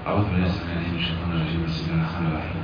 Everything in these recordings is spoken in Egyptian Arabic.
أعوذ بالله السميع العليم من الشيطان الرجيم بسم الله الرحمن الرحيم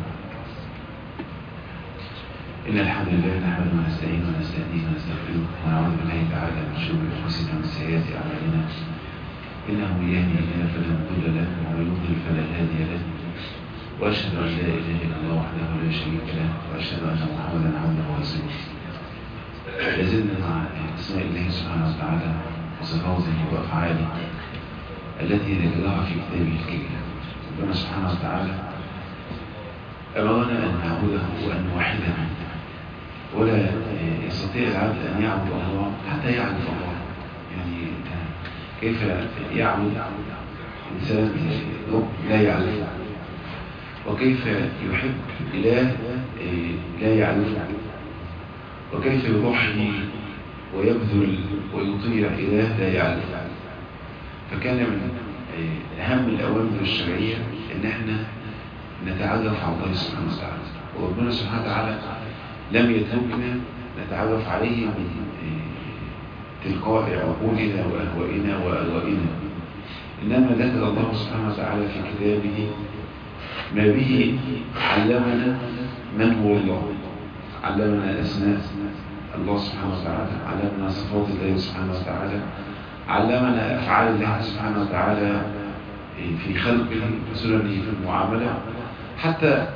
إن الحمد لله نحمده ونستعينه ونستهديه ونستغفره ونعوذ بالله تعالى من شرور أنفسنا ومن سيئات أعمالنا إنه من يهدي الله فلا مضل له ومن يضلل فلا هادي له وأشهد أن لا إله إلا الله وحده لا شريك له وأشهد أن محمدا عبده ورسوله لازلنا مع أسماء الله سبحانه وتعالى وصفاته وأفعاله التي ذكرها في كتابه الكريم ربنا سبحانه وتعالى أمرنا أن نعبده وأن نوحده ولا يستطيع العبد أن يعبد الله حتى يعرف الله يعني كيف يعبد إنسان رب لا يعرفه وكيف يحب إله لا يعرفه وكيف يضحي ويبذل ويطيع إله لا يعرفه فكان من أهم الأوامر الشرعية إن احنا نتعرف على الله سبحانه وتعالى وربنا سبحانه وتعالى لم يتركنا نتعرف عليه من تلقاء عقولنا وأهوائنا وأهوائنا إنما ذكر الله سبحانه وتعالى في كتابه ما به علمنا من هو الله علمنا أسماء الله سبحانه وتعالى علمنا صفات الله سبحانه وتعالى علمنا أفعال الله سبحانه وتعالى في خلقه وسننه في المعاملة حتى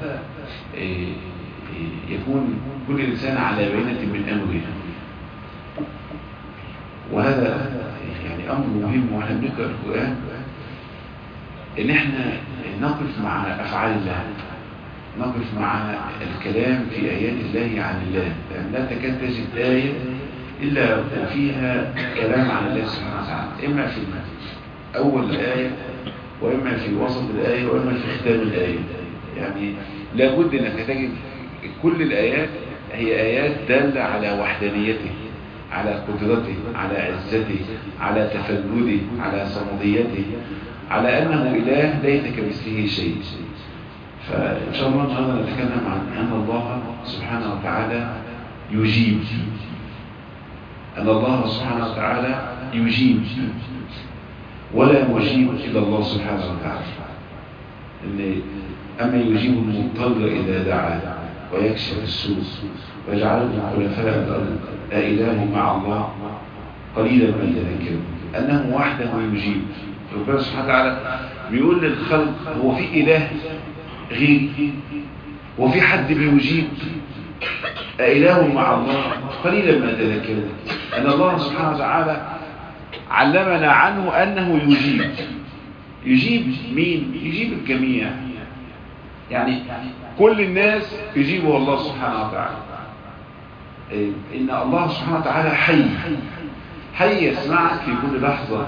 يكون كل إنسان على بينة من أمره وهذا يعني أمر مهم وإحنا بنقرأ القرآن إن إحنا نقف مع أفعال الله نقف مع الكلام في آيات الله عن الله لأن لا تكاد تجد آية إلا وفيها كلام عن الله سبحانه وتعالى إما في أول الآية وإما في وسط الآية وإما في ختام الآية يعني لابد أنك تجد كل الآيات هي آيات دالة على وحدانيته على قدرته على عزته على تفلده على صمديته على أنه إله ليس كمثله شيء فإن شاء الله النهارده نتكلم عن أن الله سبحانه وتعالى يجيب أن الله سبحانه وتعالى يجيب ولا مجيب إلا الله سبحانه وتعالى إن أما يجيب المضطر إذا دعا ويكشف السوء ويجعلكم خلفاء الأرض أإله مع الله قليلا ما تذكرون أنه وحده يجيب ربنا سبحانه وتعالى بيقول للخلق هو في إله غير وفي حد بيجيب أإله مع الله قليلا ما تذكرون أن الله سبحانه وتعالى علمنا عنه أنه يجيب يجيب مين؟ يجيب الجميع يعني كل الناس يجيبه الله سبحانه وتعالى إن الله سبحانه وتعالى حي حي يسمعك في كل لحظة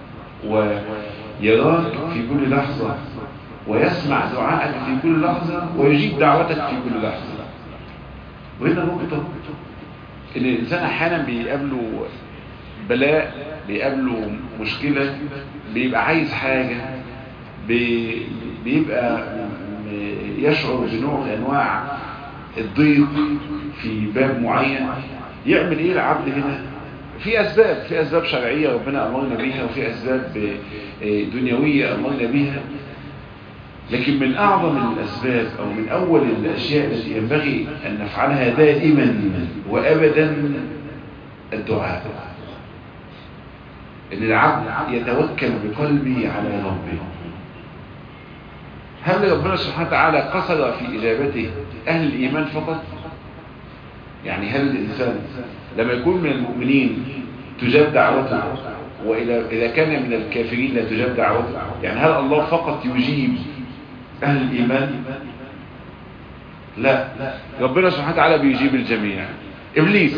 ويراك في كل لحظة ويسمع دعائك في كل لحظة ويجيب دعوتك في كل لحظة وهنا نقطة ان الانسان احيانا بيقابله بلاء بيقابله مشكلة بيبقى عايز حاجة بيبقى يشعر بنوع من انواع الضيق في باب معين يعمل ايه العبد هنا في اسباب في اسباب شرعية ربنا امرنا بيها وفي اسباب دنيوية امرنا بيها لكن من أعظم الأسباب أو من أول الأشياء التي ينبغي أن نفعلها دائما وأبدا الدعاء أن العبد يتوكل بقلبه على ربه هل ربنا سبحانه وتعالى قصد في إجابته أهل الإيمان فقط يعني هل الإنسان لما يكون من المؤمنين تجاب دعوته وإذا كان من الكافرين لا تجاب دعوته يعني هل الله فقط يجيب أهل الإيمان لا ربنا سبحانه وتعالى بيجيب الجميع إبليس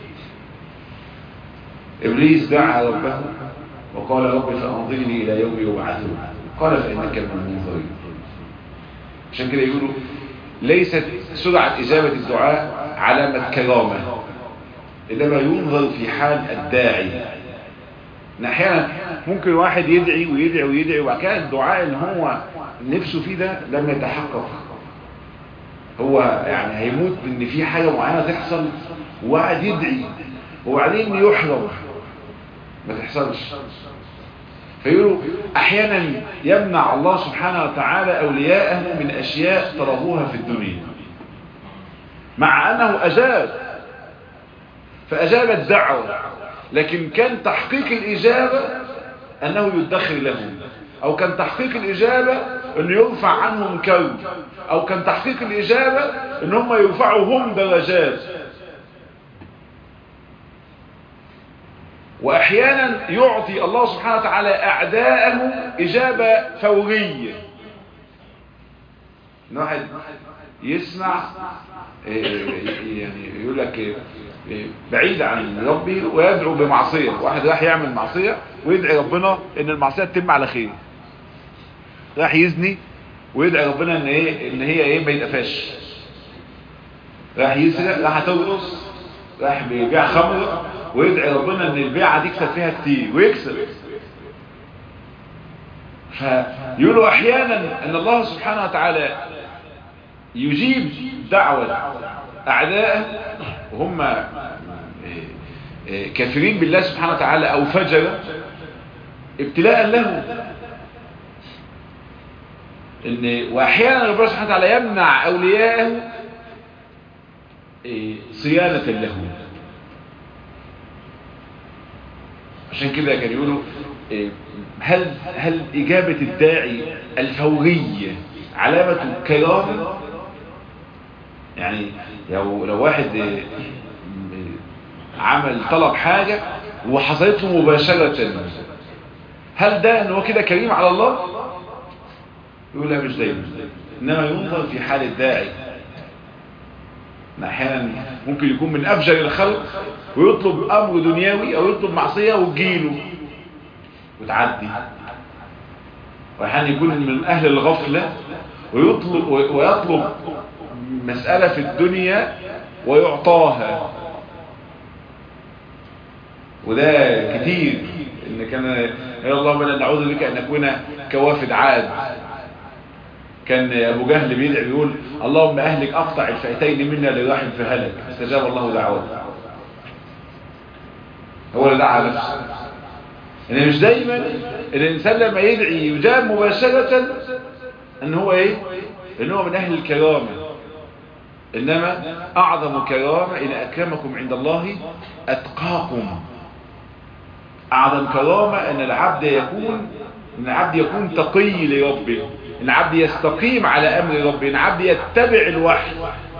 إبليس دعا ربه وقال رب فأنظرني إلى يوم يبعثون قال فإنك من المنظرين عشان كده يقولوا ليست سرعة إجابة الدعاء علامة كرامة إنما ينظر في حال الداعي أحيانا ممكن واحد يدعي ويدعي ويدعي وبعد كده الدعاء اللي هو نفسه فيه ده لم يتحقق هو يعني هيموت ان في حاجة معينة تحصل وقعد يدعي وبعدين يحرم ما تحصلش فيقولوا احيانا يمنع الله سبحانه وتعالى اولياءه من اشياء طلبوها في الدنيا مع انه اجاب فاجاب الدعوة لكن كان تحقيق الاجابة انه يدخر لهم او كان تحقيق الاجابة انه يرفع عنهم كرب او كان تحقيق الاجابة ان هم يرفعوا هم درجات واحيانا يعطي الله سبحانه وتعالى اعداءه اجابة فورية واحد يسمع يعني يقول لك بعيد عن ربي ويدعو بمعصية واحد راح يعمل معصية ويدعي ربنا ان المعصية تتم على خير راح يزني ويدعي ربنا ان ايه ان هي ايه ما يتقفاش راح يسرق راح ترقص راح بيبيع خمر ويدعي ربنا ان البيعة دي يكسب فيها كتير ويكسب فيقولوا احيانا ان الله سبحانه وتعالى يجيب دعوة اعدائه وهم كافرين بالله سبحانه وتعالى او فجر ابتلاء لهم ان واحيانا ربنا سبحانه وتعالى يمنع اولياءه صيانة لهم عشان كده كانوا يقولوا هل هل إجابة الداعي الفورية علامة كرامة يعني لو لو واحد عمل طلب حاجة وحصلت له مباشرة هل ده ان هو كده كريم على الله يقول لا مش دايما انما ينظر في حال الداعي احيانا ممكن يكون من افجر الخلق ويطلب امر دنيوي او يطلب معصية وتجيله وتعدي واحيانا يكون من اهل الغفلة ويطلب ويطلب مسألة في الدنيا ويعطاها وده كتير ان كان يا اللهم انا نعوذ بك ان نكون كوافد عاد كان ابو جهل بيدعي بيقول اللهم اهلك اقطع الفئتين منا لراحم فهلك استجاب الله دعوته هو اللي دعا نفسه ان مش دايما الانسان لما يدعي يجاب مباشرة ان هو ايه ان هو من اهل الكرامة انما اعظم كرامة ان اكرمكم عند الله اتقاكم اعظم كرامة ان العبد يكون ان العبد يكون تقي لربه ان العبد يستقيم على امر ربه ان العبد يتبع الوحي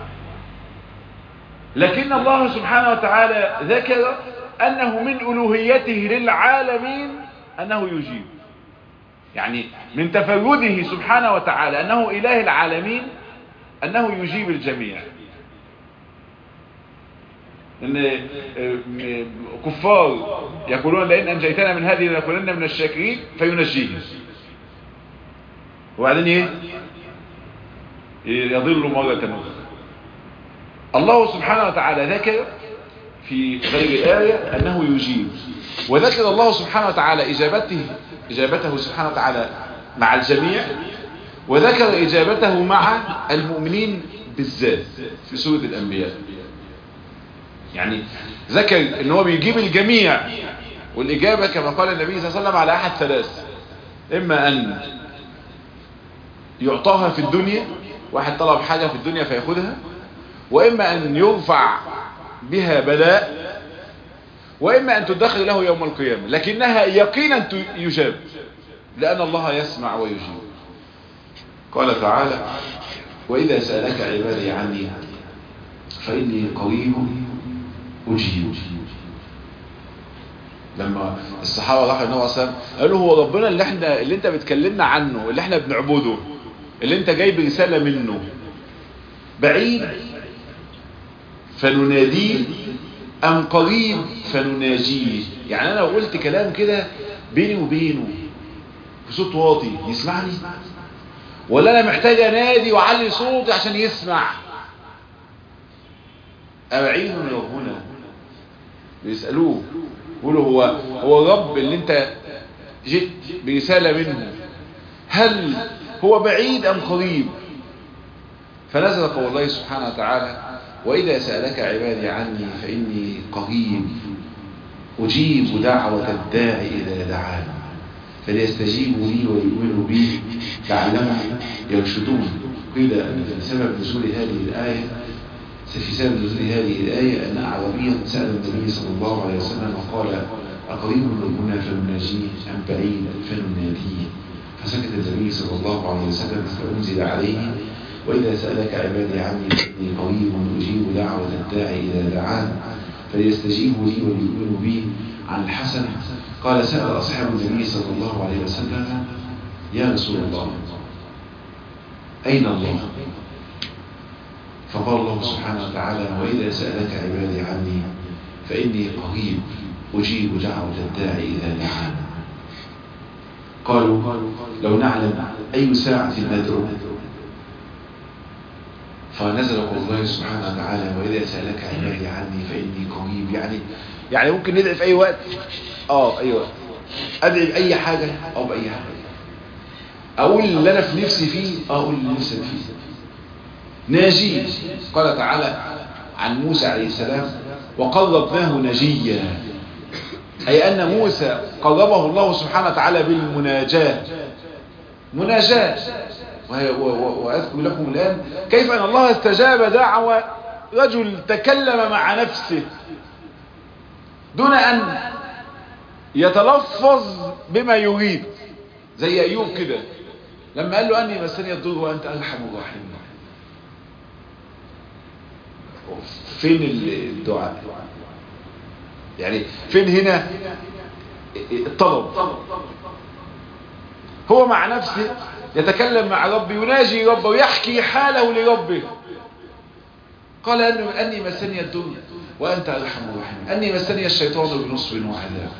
لكن الله سبحانه وتعالى ذكر انه من الوهيته للعالمين انه يجيب يعني من تفرده سبحانه وتعالى انه اله العالمين انه يجيب الجميع ان كفار يقولون لئن انجيتنا من هذه لنكونن من الشاكرين فينجيهم وبعدين ايه يضل مرة اخرى الله سبحانه وتعالى ذكر في غير آية أنه يجيب وذكر الله سبحانه وتعالى إجابته إجابته سبحانه وتعالى مع الجميع وذكر إجابته مع المؤمنين بالذات في سورة الأنبياء يعني ذكر ان هو بيجيب الجميع والإجابة كما قال النبي صلى الله عليه وسلم على أحد ثلاث إما أن يعطاها في الدنيا واحد طلب حاجة في الدنيا فيأخذها وإما أن يرفع بها بلاء وإما أن تدخل له يوم القيامة لكنها يقينا يجاب لأن الله يسمع ويجيب قال تعالى وإذا سألك عبادي عني فإني قريب أجيب لما الصحابة راحوا النبي صلى الله عليه وسلم قالوا هو ربنا اللي احنا اللي انت بتكلمنا عنه اللي احنا بنعبده اللي انت جايب رسالة منه بعيد فنناديه ام قريب فنناجيه يعني انا لو قلت كلام كده بيني وبينه في صوت واطي يسمعني ولا انا محتاج انادي واعلي صوتي عشان يسمع أبعيد ربنا بيسألوه يقولوا هو هو الرب اللي انت جئت برسالة منه هل هو بعيد أم قريب فنزل قول الله سبحانه وتعالى وإذا سألك عبادي عني فإني قريب أجيب دعوة الداعي إذا دعاني فليستجيبوا لي ويؤمنوا بي لعلهم يرشدون قيل أن في سبب نزول هذه الآية في سبب نزول هذه الآية أن أعرابيا سأل النبي صلى الله عليه وسلم وقال أقريب ربنا فنناجيه أم بعيد فنناديه فسكت النبي صلى الله عليه وسلم فأنزل عليه وإذا سألك عبادي عني فإني قريب أجيب دعوة الداعي إذا دعان فليستجيبوا لي وليؤمنوا بي عن الحسن قال سأل أصحاب النبي صلى الله عليه وسلم يا رسول الله أين الله فقال الله سبحانه وتعالى وإذا سألك عبادي عني فإني قريب أجيب دعوة الداعي إذا دعان قالوا لو نعلم أي ساعة ندعو فنزل قول الله سبحانه وتعالى وإذا سألك عبادي عني فإني قريب يعني يعني ممكن ندعي في أي وقت اه أي وقت أدعي بأي حاجة أو بأي حاجة أقول اللي أنا في نفسي فيه أقول اللي نفسي فيه ناجي قال تعالى عن موسى عليه السلام وقربناه نجيا أي أن موسى قربه الله سبحانه وتعالى بالمناجاة مناجاة وأذكر لكم الآن كيف أن الله استجاب دعوة رجل تكلم مع نفسه دون أن يتلفظ بما يريد زي أيوب كده لما قال له أني مسني الضر وأنت أرحم الراحمين فين الدعاء يعني فين هنا الطلب هو مع نفسه يتكلم مع ربه يناجي ربه ويحكي حاله لربه قال أني مسني الدنيا وأنت أرحم الراحمين أني مسني الشيطان بنصب وعذاب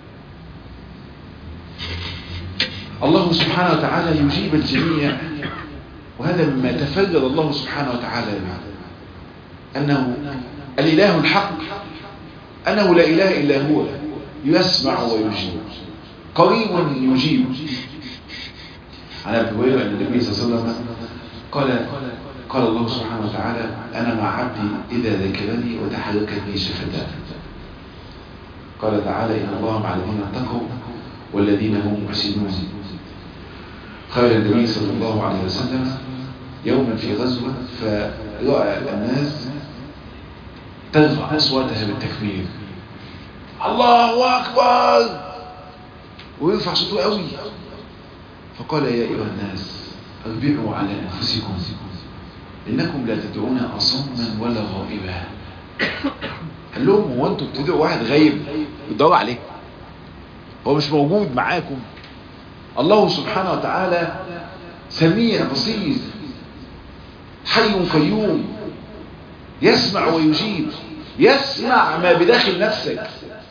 الله سبحانه وتعالى يجيب الجميع وهذا مما تفرد الله سبحانه وتعالى به أنه الإله الحق أنه لا إله إلا هو يسمع ويجيب قريب يجيب عن أبي هريرة أن النبي صلى الله عليه وسلم قال قال الله سبحانه وتعالى أنا مع عبدي إذا ذكرني وتحركت لي شفتاه قال تعالى إن الله مع الذين اتقوا والذين هم محسنون قال النبي صلى الله عليه وسلم يوما في غزوة فرأى الناس ترفع أصواتها بالتكبير الله أكبر ويرفع صوته قوي فقال يا أيها الناس اربعوا على أنفسكم إنكم لا تدعون أصما ولا غائبا قال لهم هو أنتم بتدعوا واحد غايب بتدوروا عليه هو مش موجود معاكم الله سبحانه وتعالى سميع بصير حي قيوم يسمع ويجيب يسمع ما بداخل نفسك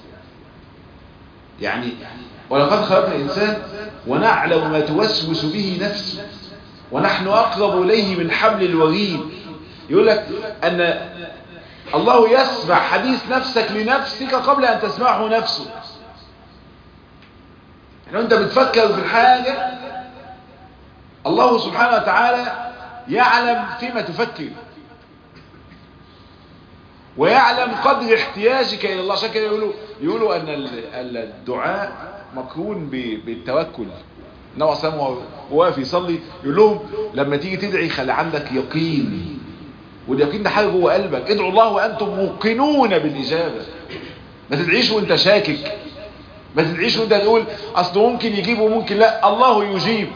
يعني ولقد خلقنا الإنسان ونعلم ما توسوس به نفسه ونحن أقرب إليه من حبل الوريد يقول لك أن الله يسمع حديث نفسك لنفسك قبل أن تسمعه نفسك يعني أنت بتفكر في الحاجة الله سبحانه وتعالى يعلم فيما تفكر ويعلم قدر احتياجك إلى الله عشان كده يقولوا, يقولوا أن الدعاء مقرون بالتوكل النبي صلى الله عليه وسلم واقف يصلي يقول لهم لما تيجي تدعي خلي عندك يقين واليقين ده حاجه جوه قلبك ادعوا الله وانتم موقنون بالاجابه ما تدعيش وانت شاكك ما تدعيش وانت تقول اصل ممكن يجيب وممكن لا الله يجيب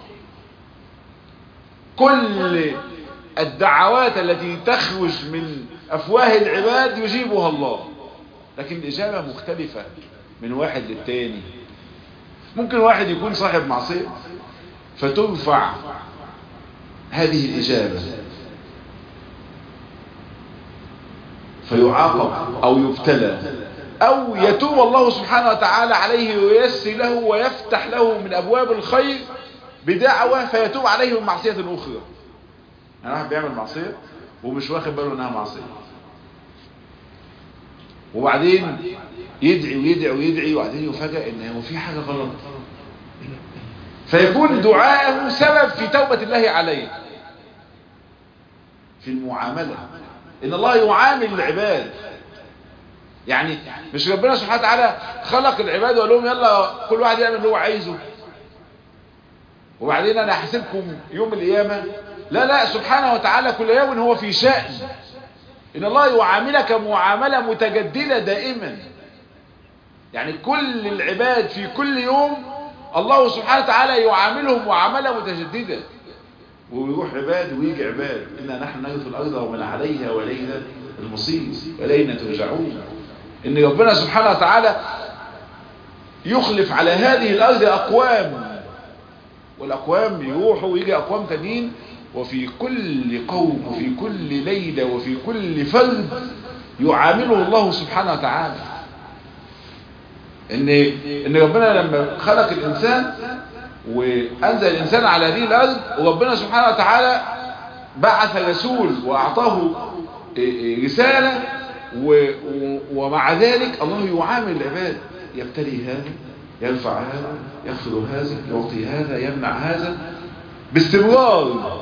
كل الدعوات التي تخرج من افواه العباد يجيبها الله لكن الاجابه مختلفه من واحد للتاني ممكن واحد يكون صاحب معصية فترفع هذه الإجابة فيعاقب أو يبتلى أو يتوب الله سبحانه وتعالى عليه وييسر له ويفتح له من أبواب الخير بدعوة فيتوب عليه من معصية أخرى يعني واحد بيعمل معصية ومش واخد باله انها معصية وبعدين يدعي ويدعي ويدعي وبعدين يفاجئ ان هو في حاجة غلط فيكون دعاءه سبب في توبة الله عليه في المعاملة ان الله يعامل العباد يعني مش ربنا سبحانه وتعالى خلق العباد وقال لهم يلا كل واحد يعمل اللي هو عايزه وبعدين انا هحاسبكم يوم القيامة لا لا سبحانه وتعالى كل يوم هو في شأن ان الله يعاملك معاملة متجددة دائما يعني كل العباد في كل يوم الله سبحانه وتعالى يعاملهم معاملة متجددة ويروح عباد ويجي عباد إنا نحن نرث الأرض ومن عليها وإلينا المصير وإلينا ترجعون إن ربنا سبحانه وتعالى يخلف على هذه الأرض أقوام والأقوام يروحوا ويجي أقوام تانيين وفي كل قوم وفي كل ليلة وفي كل فرد يعامله الله سبحانه وتعالى ان ان ربنا لما خلق الانسان وانزل الانسان على هذه الارض وربنا سبحانه وتعالى بعث رسول واعطاه رسالة ومع ذلك الله يعامل العباد يبتلي هذا يرفع هذا يخفض هذا يعطي هذا يمنع هذا باستمرار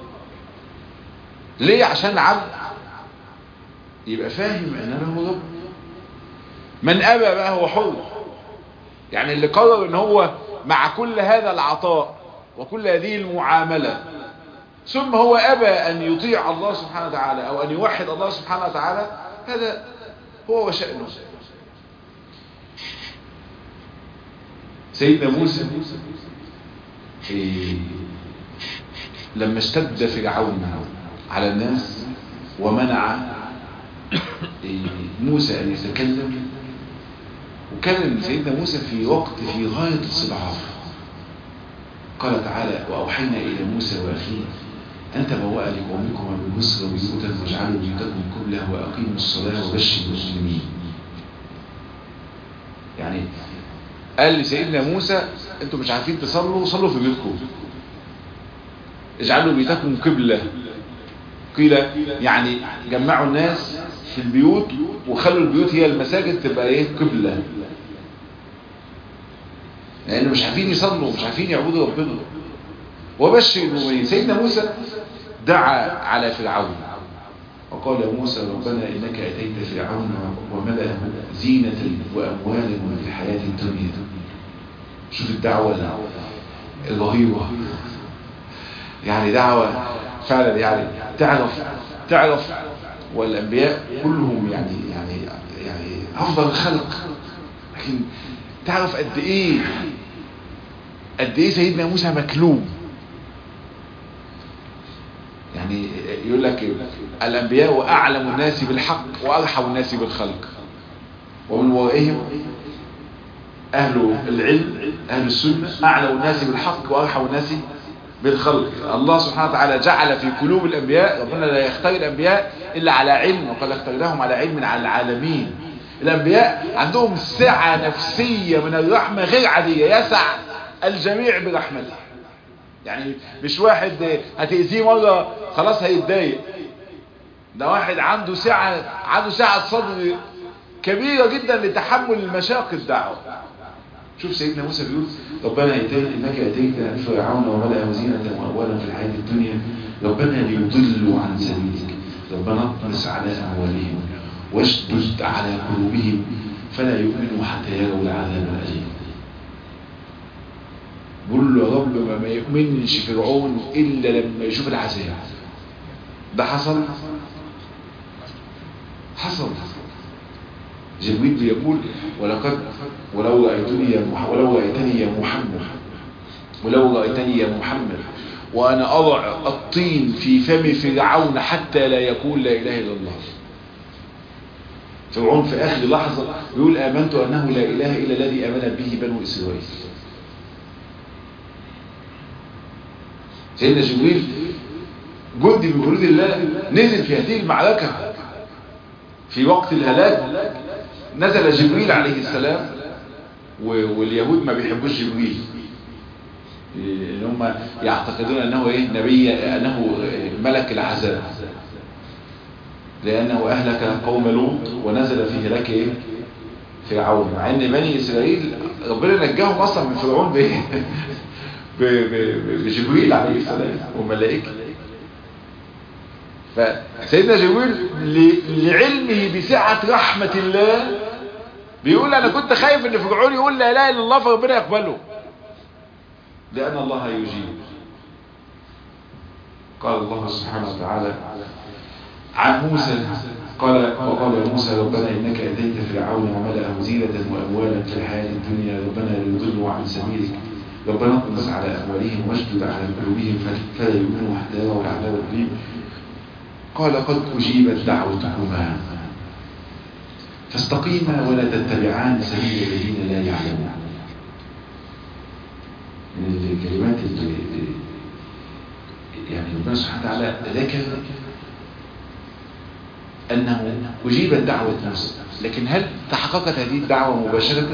ليه عشان العبد يبقى فاهم ان له رب من ابى بقى هو حر يعني اللي قرر ان هو مع كل هذا العطاء وكل هذه المعاملة ثم هو ابى ان يطيع الله سبحانه وتعالى او ان يوحد الله سبحانه وتعالى هذا هو وشأنه سيدنا موسى إيه لما اشتد فرعون على الناس ومنع إيه موسى ان يتكلم وكان سيدنا موسى في وقت في غاية الصدعاف قال تعالى وأوحينا إلى موسى وأخيه أن تبوأ لقومكم بمصر بيوتا واجعلوا بيوتكم قبلة وأقيموا الصلاة وبشر المسلمين يعني قال لسيدنا موسى انتوا مش عارفين تصلوا صلوا في بيوتكم اجعلوا بيتكم قبلة قيل يعني جمعوا الناس في البيوت وخلوا البيوت هي المساجد تبقى ايه قبلة لانه مش عارفين يصلوا مش عارفين يعبدوا ربنا وبشر المؤمنين سيدنا موسى دعا على فرعون وقال يا موسى ربنا انك اتيت فرعون وملأه زينة واموالا في الحياة الدنيا شوف الدعوة الرهيبة يعني دعوة فعلا يعني تعرف تعرف والانبياء كلهم يعني يعني يعني افضل الخلق لكن تعرف قد ايه قد ايه سيدنا موسى مكلوم يعني يقول لك الانبياء اعلم الناس بالحق وارحم الناس بالخلق ومن ورائهم اهل العلم اهل السنه اعلم الناس بالحق وارحم الناس بالخلق الله سبحانه وتعالى جعل في قلوب الانبياء ربنا لا يختار الانبياء الا على علم وقال اختارهم على علم على العالمين الانبياء عندهم سعة نفسية من الرحمة غير عادية يسع الجميع برحمته يعني مش واحد هتأذيه مرة خلاص هيتضايق ده واحد عنده سعة عنده سعة صدر كبيرة جدا لتحمل المشاق الدعوة شوف سيدنا موسى بيقول ربنا انك اتيت فرعون وملأ زينة واموالا في الحياة الدنيا ربنا ليضلوا عن سبيلك ربنا اطمس على اموالهم واشدد على قلوبهم فلا يؤمنوا حتى يروا العذاب الأليم قول له يا رب ما يؤمنش فرعون إلا لما يشوف العذاب ده حصل حصل جبريل بيقول ولقد ولو رأيتني يا محمد ولو رأيتني يا محمد ولو رأيتني يا محمد وأنا أضع الطين في فم فرعون حتى لا يقول لا إله إلا الله فرعون في آخر لحظة يقول آمنت أنه لا إله إلا الذي آمن به بنو إسرائيل سيدنا جبريل جندي من جنود الله نزل في هذه المعركة في وقت الهلاك نزل جبريل عليه السلام واليهود ما بيحبوش جبريل ان هم يعتقدون انه ايه نبي انه ملك العذاب لأنه أهلك قوم لوط ونزل في هلاك إيه؟ فرعون مع أن بني إسرائيل ربنا نجاهم أصلا من فرعون بإيه؟ بجبريل عليه السلام وملائكة فسيدنا جبريل لعلمه بسعة رحمة الله بيقول أنا كنت خايف أن فرعون يقول لا إله إلا الله فربنا يقبله لأن الله يجيب قال الله سبحانه وتعالى عن موسى قال وقال موسى ربنا إنك أتيت فرعون وملأه زينة وأموالا في الحياة الدنيا ربنا ليضلوا عن سبيلك ربنا اطمس على أموالهم واشدد على قلوبهم فلا يؤمنوا حتى يروا العذاب الأليم قال قد أجيبت دعوتكما فاستقيما ولا تتبعان سبيل الذين لا يعلمون من الكلمات اللي يعني ربنا سبحانه وتعالى ذكر أنه أجيبت دعوة موسى لكن هل تحققت هذه الدعوة مباشرة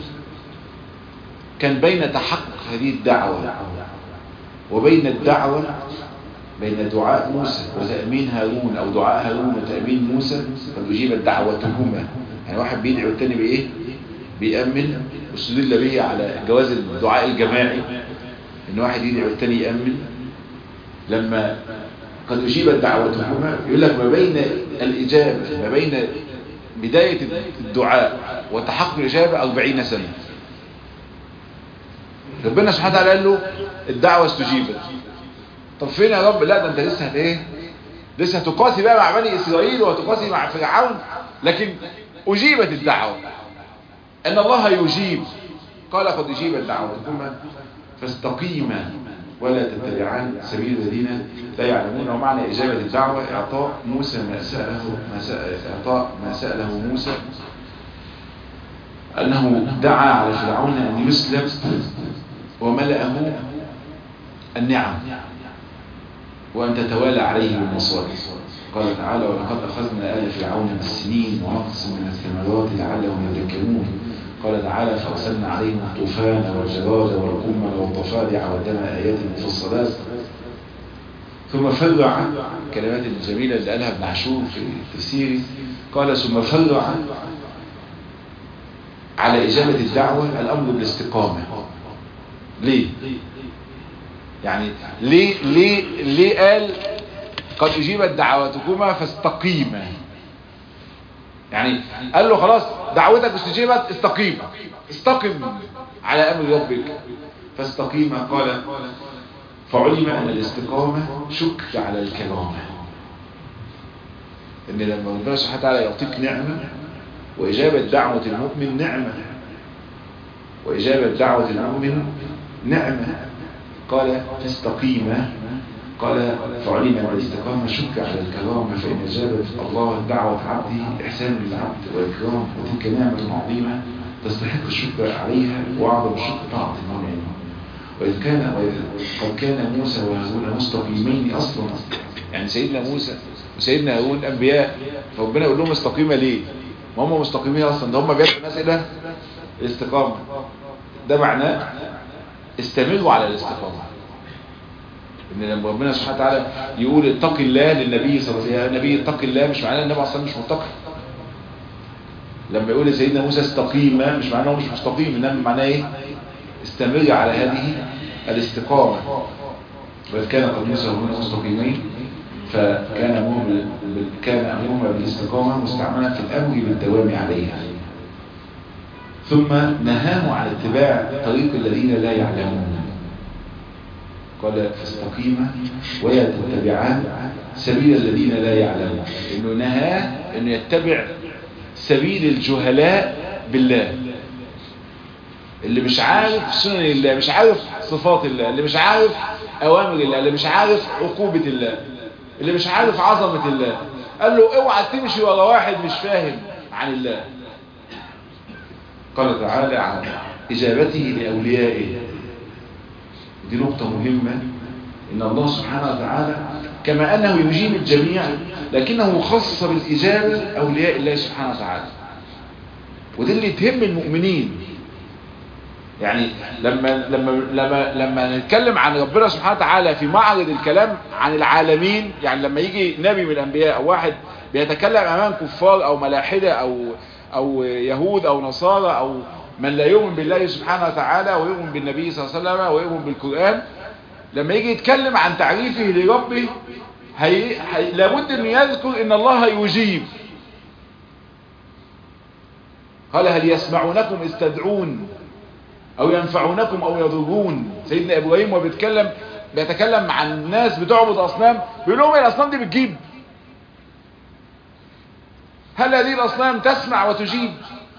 كان بين تحقق هذه الدعوة وبين الدعوة بين دعاء موسى وتأمين هارون أو دعاء هارون وتأمين موسى قد أجيبت دعوتهما يعني واحد بيدعي والتاني بإيه بيأمن واستدل به على جواز الدعاء الجماعي إن واحد يدعي والتاني يأمن لما قد أجيبت دعوتهما يقول لك ما بين الإجابة ما بين بداية الدعاء وتحقق الإجابة أربعين سنة ربنا سبحانه وتعالى قال له الدعوة استجيبت طب فين يا رب لا ده انت لسه هت ايه لسه هتقاسي بقى مع بني اسرائيل وهتقاسي مع فرعون لكن اجيبت الدعوة ان الله يجيب قال قد اجيبت دعوتكما فاستقيما ولا تتبعان سبيل الذين لا يعلمون ومعنى اجابة الدعوة اعطاء موسى ما سأله ما سأل اعطاء ما سأله موسى انه دعا على فرعون ان يسلم وملأه النعم وأن تتوالى عليه بالمصائب قال تعالى ولقد أخذنا آل فرعون بالسنين ونقص من الثمرات لعلهم يذكرون قال تعالى فأرسلنا عليهم الطوفان والجراد والقمل والضفادع والدم آيات مفصلات ثم فرع الكلمات الجميلة اللي قالها ابن عاشور في تفسيره قال ثم فرع على إجابة الدعوة الأمر بالاستقامة ليه يعني ليه ليه ليه قال قد اجيبت دعوتكما فاستقيما يعني قال له خلاص دعوتك استجيبت استقيم استقم على امر ربك فاستقيما قال فعلم ان الاستقامه شكر على الكرامه ان لما ربنا سبحانه وتعالى يعطيك نعمه واجابه دعوه المؤمن نعمه واجابه دعوه المؤمن نعمه قال فاستقيما قال فعلم أن الاستقامة شك على الكرامة فإن أجاب الله دعوة عبده إحسان للعبد وإكرام وتلك نعمة عظيمة تستحق الشكر عليها وأعظم الشكر طاعة المنعم وإذ كان قد كان موسى وهارون مستقيمين أصلا يعني سيدنا موسى وسيدنا هارون أنبياء فربنا يقول لهم استقيمة ليه؟ ما هم مستقيمين أصلا ده هم بيدعوا الناس إلى الاستقامة ده معناه استمروا على الاستقامة ان لما ربنا سبحانه وتعالى يقول اتق الله للنبي صلى الله عليه وسلم النبي اتق الله مش معناه النبي اصلا مش متقي لما يقول لسيدنا موسى استقيم مش معناه مش مستقيم انما معناه ايه استمر على هذه الاستقامة وإذ كان قد موسى وهنا مستقيمين فكان أمر كان أمرهما بالاستقامة مستعملا في الأمر بالدوام عليها ثم نهاه عن اتباع طريق الذين لا يعلمون قال فاستقيما ولا تتبعان سبيل الذين لا يعلمون انه نهى انه يتبع سبيل الجهلاء بالله اللي مش عارف سنن الله مش عارف صفات الله اللي مش عارف اوامر الله اللي مش عارف عقوبة الله اللي مش عارف عظمة الله قال له اوعى تمشي ورا واحد مش فاهم عن الله قال تعالى عن اجابته لاوليائه دي نقطة مهمة ان الله سبحانه وتعالى كما انه يجيب الجميع لكنه خص بالاجابة اولياء الله سبحانه وتعالى ودي اللي تهم المؤمنين يعني لما لما لما لما نتكلم عن ربنا سبحانه وتعالى في معرض الكلام عن العالمين يعني لما يجي نبي من الانبياء او واحد بيتكلم امام كفار او ملاحده او او يهود او نصارى او من لا يؤمن بالله سبحانه وتعالى ويؤمن بالنبي صلى الله عليه وسلم ويؤمن بالقرآن لما يجي يتكلم عن تعريفه لربه هي... هي... لابد انه يذكر ان الله يجيب قال هل يسمعونكم استدعون او ينفعونكم او يضرون سيدنا ابراهيم وهو بيتكلم بيتكلم مع الناس بتعبد اصنام بيقول لهم الاصنام دي بتجيب هل هذه الاصنام تسمع وتجيب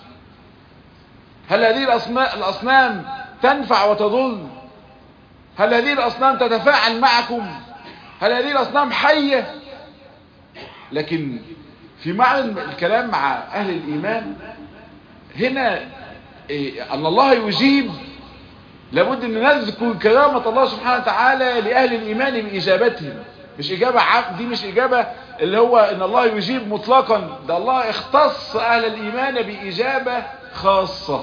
هل هذه الاصنام تنفع وتضر هل هذه الاصنام تتفاعل معكم هل هذه الاصنام حية لكن في معنى الكلام مع اهل الايمان هنا إيه ان الله يجيب لابد ان نذكر كرامة الله سبحانه وتعالى لأهل الإيمان بإجابتهم مش إجابة عام دي مش إجابة اللي هو إن الله يجيب مطلقا ده الله اختص أهل الإيمان بإجابة خاصة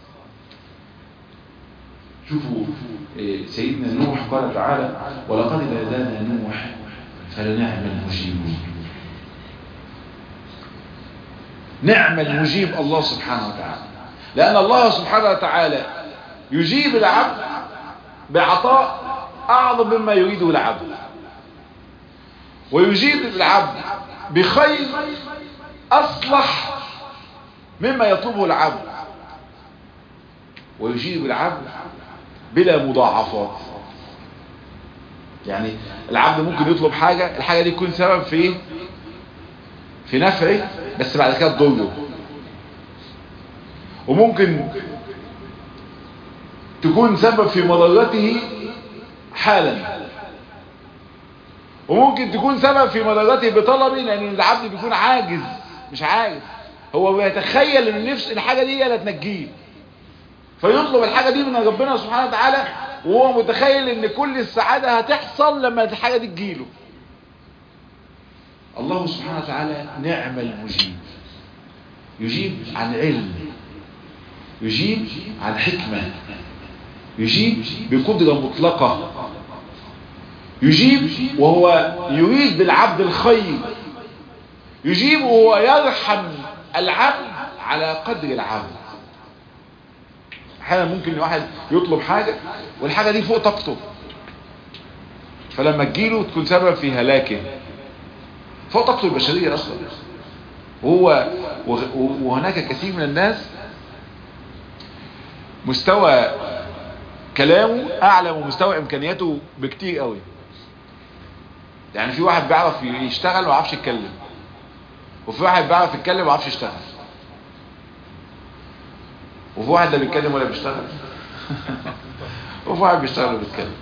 شوفوا سيدنا نوح قال تعالى ولقد نادانا نوح فلنعم المجيبون نعم المجيب الله سبحانه وتعالى لأن الله سبحانه وتعالى يجيب العبد بعطاء أعظم مما يريده العبد ويجيب العبد بخير أصلح مما يطلبه العبد ويجيب العبد بلا مضاعفات يعني العبد ممكن يطلب حاجة الحاجة دي تكون سبب في ايه في نفعه بس بعد كده تضره وممكن تكون سبب في مضرته حالا وممكن تكون سبب في مضرته بطلبه لان العبد بيكون عاجز مش عاجز هو بيتخيل ان نفس الحاجة دي لا تنجيه فيطلب الحاجة دي من ربنا سبحانه وتعالى وهو متخيل ان كل السعادة هتحصل لما الحاجة دي تجيله الله سبحانه وتعالى نعم المجيب يجيب عن علم يجيب عن حكمة يجيب بقدرة مطلقة يجيب وهو يريد بالعبد الخير يجيب وهو يرحم العبد على قدر العبد احيانا ممكن الواحد يطلب حاجة والحاجة دي فوق طاقته فلما تجيله تكون سبب في هلاكه فوق طاقته البشرية اصلا وهو وهناك كثير من الناس مستوى كلامه اعلى من مستوى امكانياته بكتير قوي يعني في واحد بيعرف يشتغل وما يعرفش يتكلم وفي واحد بيعرف يتكلم وما يعرفش يشتغل وفي واحد لا بيتكلم ولا بيشتغل وفي واحد بيشتغل ولا بيتكلم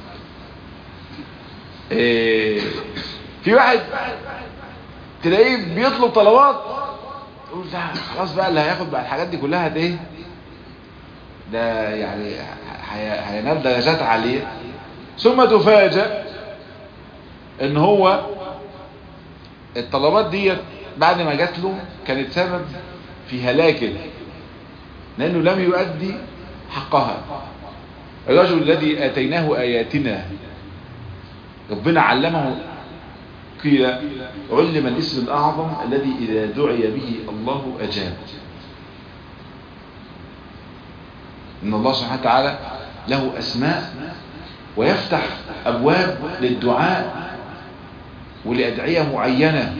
إيه في واحد تلاقيه بيطلب طلبات يقول لا خلاص بقى اللي هياخد بقى الحاجات دي كلها ده ايه ده يعني هينال درجات عالية ثم تفاجأ ان هو الطلبات ديت بعد ما جات له كانت سبب في هلاكه لانه لم يؤدي حقها الرجل الذي اتيناه اياتنا ربنا علمه قيل علم الاسم الاعظم الذي اذا دعي به الله اجاب ان الله سبحانه وتعالى له اسماء ويفتح ابواب للدعاء ولأدعية معينة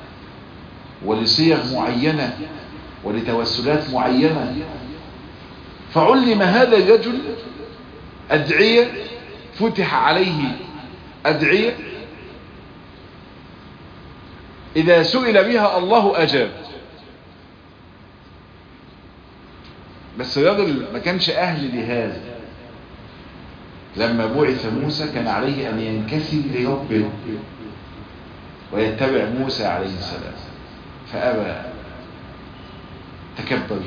ولصيغ معينة ولتوسلات معينة فعلم هذا الرجل أدعية فتح عليه أدعية إذا سئل بها الله أجاب بس الرجل ما كانش أهل لهذا لما بعث موسى كان عليه أن ينكسر لربه ويتبع موسى عليه السلام فأبى تكبر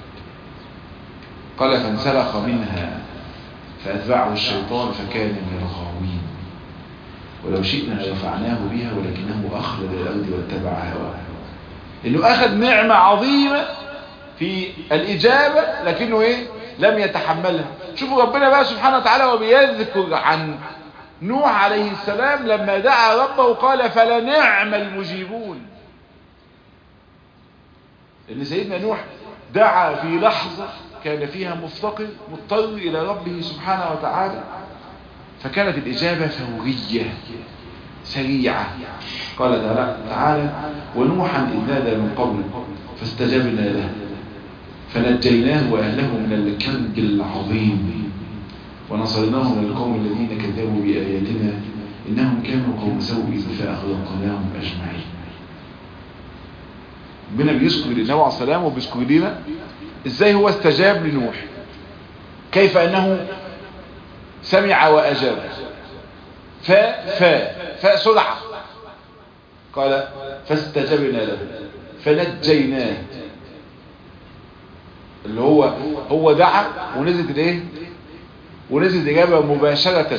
قال فانسلخ منها فأتبعه الشيطان فكان من الغاوين ولو شئنا لرفعناه بها ولكنه أخلد الأرض واتبع هواه إنه أخذ نعمة عظيمة في الإجابة لكنه إيه لم يتحملها شوفوا ربنا بقى سبحانه وتعالى وبيذكر عن نوح عليه السلام لما دعا ربه قال فلنعم المجيبون ان سيدنا نوح دعا في لحظة كان فيها مفتقر مضطر الى ربه سبحانه وتعالى فكانت الاجابة فورية سريعة قال تعالى ونوحا إذ نادى من قبل فاستجبنا له فنجيناه وأهله من الكرب العظيم ونصرناه من القوم الذين كذبوا بآياتنا إنهم كانوا قوم سوء فأغرقناهم أجمعين ربنا بيذكر النبي عليه السلام وبيذكر لنا ازاي هو استجاب لنوح كيف انه سمع واجاب فاء فاء فاء سرعة قال فاستجبنا له فنجيناه اللي هو هو دعا ونزلت الايه ونزلت اجابه مباشره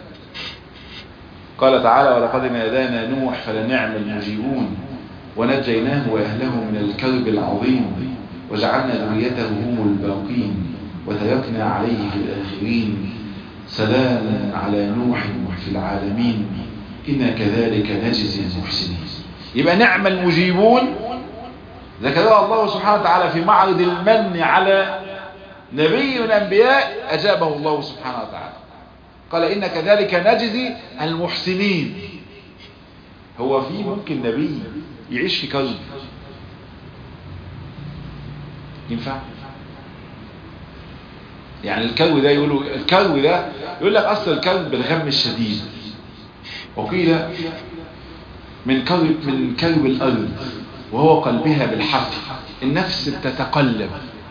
قال تعالى ولقد نادانا نوح فلنعم المجيبون ونجيناه واهله من الكرب العظيم وجعلنا ذريته هم الباقين وتركنا عليه في الاخرين سلام على نوح في العالمين إنا كذلك نجزي المحسنين يبقى نعم المجيبون ذكرها الله سبحانه وتعالى في معرض المن على نبي من الأنبياء أجابه الله سبحانه وتعالى قال إن كذلك نجزي المحسنين هو في ممكن نبي يعيش في كذب ينفع يعني الكلب ده يقولوا الكلب ده يقول لك اصل الكلب بالغم الشديد وقيل من كلب من كلب الارض وهو قلبها بالحفر النفس بتتقلب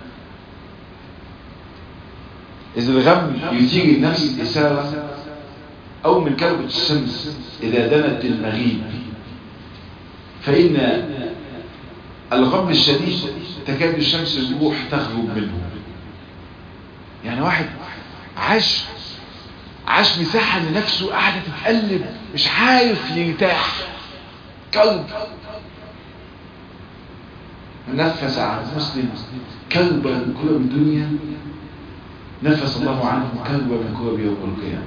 اذا الغم يثير النفس اثاره او من كلبة الشمس اذا دنت المغيب فان الغم الشديد تكاد الشمس الروح تغرب منه يعني واحد عاش عاش مساحة لنفسه قاعدة تتقلب مش عارف يرتاح كلب نفس عن مسلم كلبا من كرب الدنيا نفس الله عنه كلبا من كرب يوم القيامة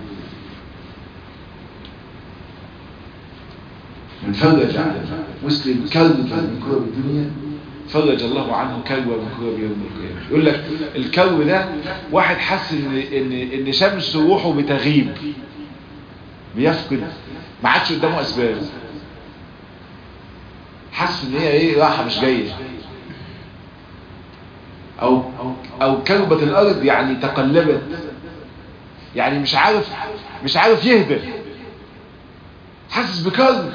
من فرج عن مسلم كلبا من كرب الدنيا فرج الله عنه كلبا من كرب يوم القيامة يقول لك الكلب ده واحد حس ان ان ان شمس روحه بتغيب بيفقد ما عادش قدامه اسباب حس ان هي ايه راحه مش جايه او او كلبة الارض يعني تقلبت يعني مش عارف مش عارف يهدى حاسس بكلب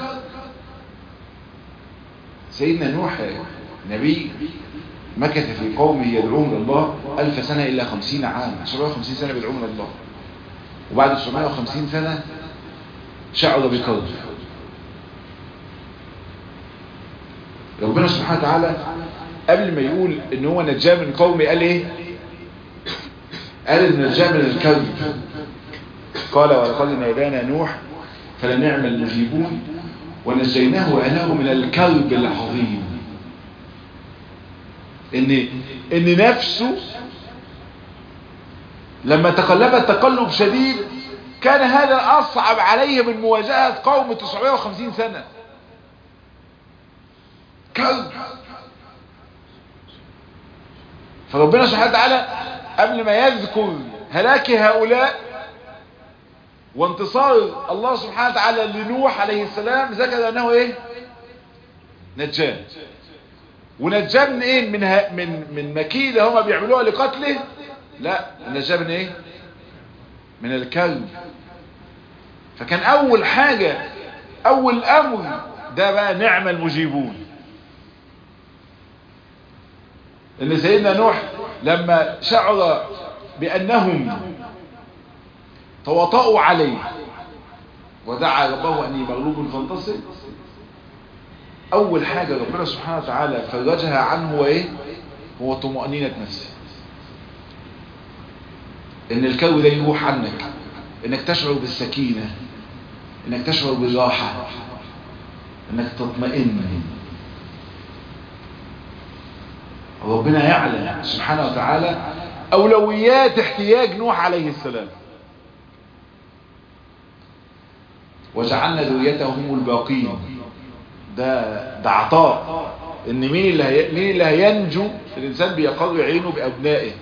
سيدنا نوح نبي مكث في قومه يدعوهم الى الله ألف سنة إلا خمسين عام 750 سنة بيدعوهم الى الله وبعد 750 سنة شعر بكرب ربنا سبحانه وتعالى قبل ما يقول ان هو نجاه من قومه قال ايه قال ان نجاه من الكرب قال ولقد نادانا نوح فلنعم المجيبون ونجيناه واهله من الكرب العظيم ان ان نفسه لما تقلبت تقلب شديد كان هذا اصعب عليه من مواجهة قوم 950 سنة كلب فربنا سبحانه وتعالى قبل ما يذكر هلاك هؤلاء وانتصار الله سبحانه وتعالى لنوح عليه السلام ذكر انه ايه نجاه ونجاه من ايه من ها من من مكيده هما بيعملوها لقتله لا نجاه من ايه من الكلب فكان اول حاجة اول امر ده بقى نعم المجيبون ان سيدنا نوح لما شعر بانهم تواطؤوا عليه ودعا ربه اني مغلوب فانتصر اول حاجة ربنا سبحانه وتعالى فرجها عنه هو ايه هو طمأنينة نفسه ان الكو ده يروح عنك انك تشعر بالسكينة انك تشعر بالراحة انك تطمئن ربنا يعلم سبحانه وتعالى اولويات احتياج نوح عليه السلام وجعلنا ذريته هم الباقين ده ده عطاء ان مين اللي هي مين اللي هينجو الانسان بيقر عينه بابنائه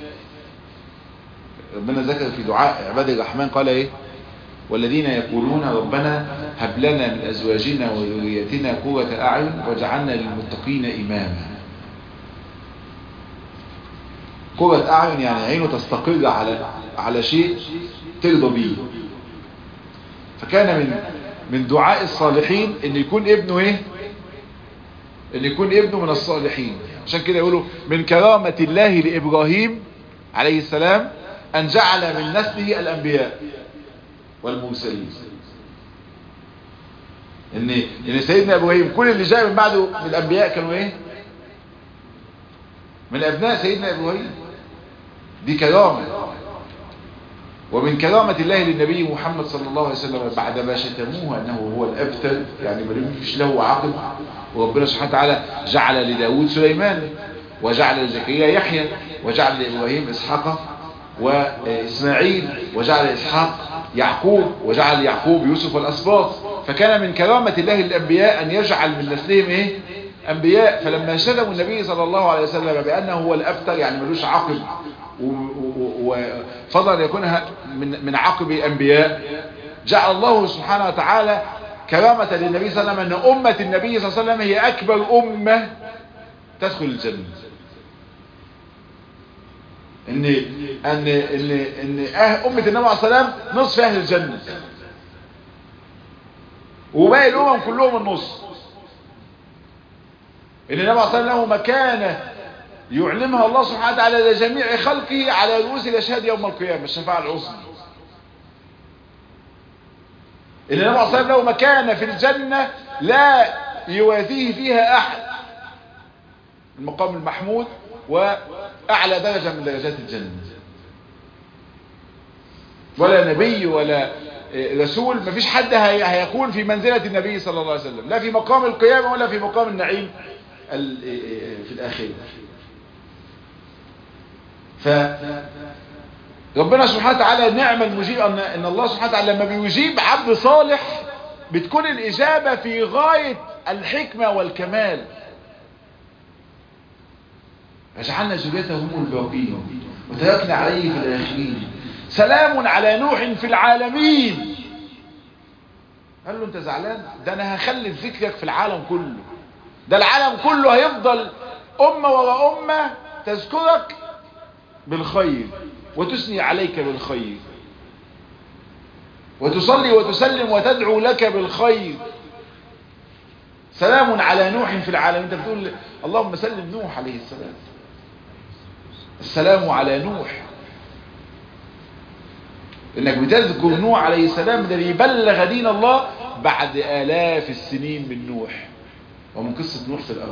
ربنا ذكر في دعاء عباد الرحمن قال ايه والذين يقولون ربنا هب لنا من ازواجنا وذريتنا قرة اعين واجعلنا للمتقين اماما قرة اعين يعني عينه تستقر على على شيء ترضى بيه فكان من من دعاء الصالحين ان يكون ابنه ايه ان يكون ابنه من الصالحين عشان كده يقولوا من كرامة الله لابراهيم عليه السلام ان جعل من نسله الانبياء والمرسلين ان ان سيدنا ابراهيم كل اللي جاء من بعده من الانبياء كانوا ايه من ابناء سيدنا ابراهيم دي كرامة ومن كرامة الله للنبي محمد صلى الله عليه وسلم بعد ما شتموه انه هو الابتر يعني ما فيش له عقل وربنا سبحانه وتعالى جعل لداود سليمان وجعل لزكريا يحيى وجعل لابراهيم اسحاق واسماعيل وجعل اسحاق يعقوب وجعل يعقوب يوسف والاسباط فكان من كرامة الله للانبياء ان يجعل من نسلهم ايه انبياء فلما شتموا النبي صلى الله عليه وسلم بانه هو الابتر يعني ملوش عقب وفضل ان يكون من من عقب انبياء جعل الله سبحانه وتعالى كرامة للنبي صلى الله عليه وسلم ان امة النبي صلى الله عليه وسلم هي اكبر امة تدخل الجنة ان ان ان ان أه امة النبي عليه الصلاه والسلام نصف اهل الجنة وباقي الامم كلهم النص ان النبي عليه الصلاه والسلام له مكانه يعلمها الله سبحانه وتعالى لجميع خلقه على رؤوس الاشهاد يوم القيامه الشفاعه العظمى ان النبي عليه الصلاه والسلام له مكانه في الجنه لا يوازيه فيها احد المقام المحمود واعلى درجه من درجات الجنه ولا نبي ولا رسول مفيش حد هيكون في منزله النبي صلى الله عليه وسلم لا في مقام القيامه ولا في مقام النعيم في الاخره ف ربنا سبحانه وتعالى نعم المجيب ان ان الله سبحانه وتعالى لما بيجيب عبد صالح بتكون الاجابه في غايه الحكمه والكمال فجعلنا ذريته هم الباقين وتركنا عليه في الاخرين سلام على نوح في العالمين قال له انت زعلان ده انا هخلي ذكرك في العالم كله ده العالم كله هيفضل امه ورا امه تذكرك بالخير وتثني عليك بالخير وتصلي وتسلم وتدعو لك بالخير سلام على نوح في العالم انت بتقول اللهم سلم نوح عليه السلام السلام على نوح انك بتذكر نوح عليه السلام ده بيبلغ دين الله بعد الاف السنين من نوح ومن قصة نوح في الارض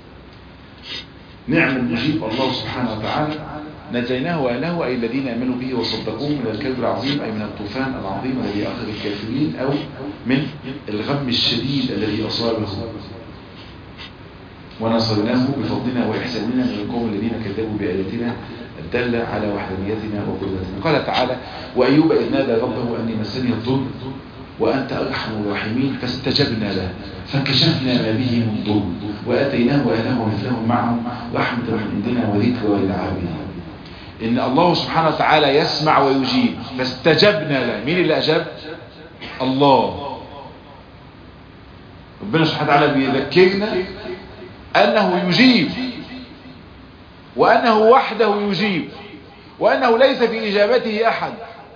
نعم المجيب الله سبحانه وتعالى نجيناه واهله اي الذين امنوا به وصدقوه من الكذب العظيم اي من الطوفان العظيم الذي اخذ الكافرين او من الغم الشديد الذي اصابه ونصرناه بفضلنا واحساننا من القوم الذين كذبوا باياتنا الدالة على وحدانيتنا وقدرتنا قال تعالى وأيوب إذ نادى ربه أني مسني الضر وأنت أرحم الراحمين فاستجبنا له فكشفنا ما به من ضر وأتيناه وأهله ومثلهم معهم رحمة من عندنا وذكرى للعابدين إن الله سبحانه وتعالى يسمع ويجيب فاستجبنا له مين اللي أجاب الله ربنا سبحانه وتعالى بيذكرنا أنه يجيب وأنه وحده يجيب وأنه ليس في إجابته أحد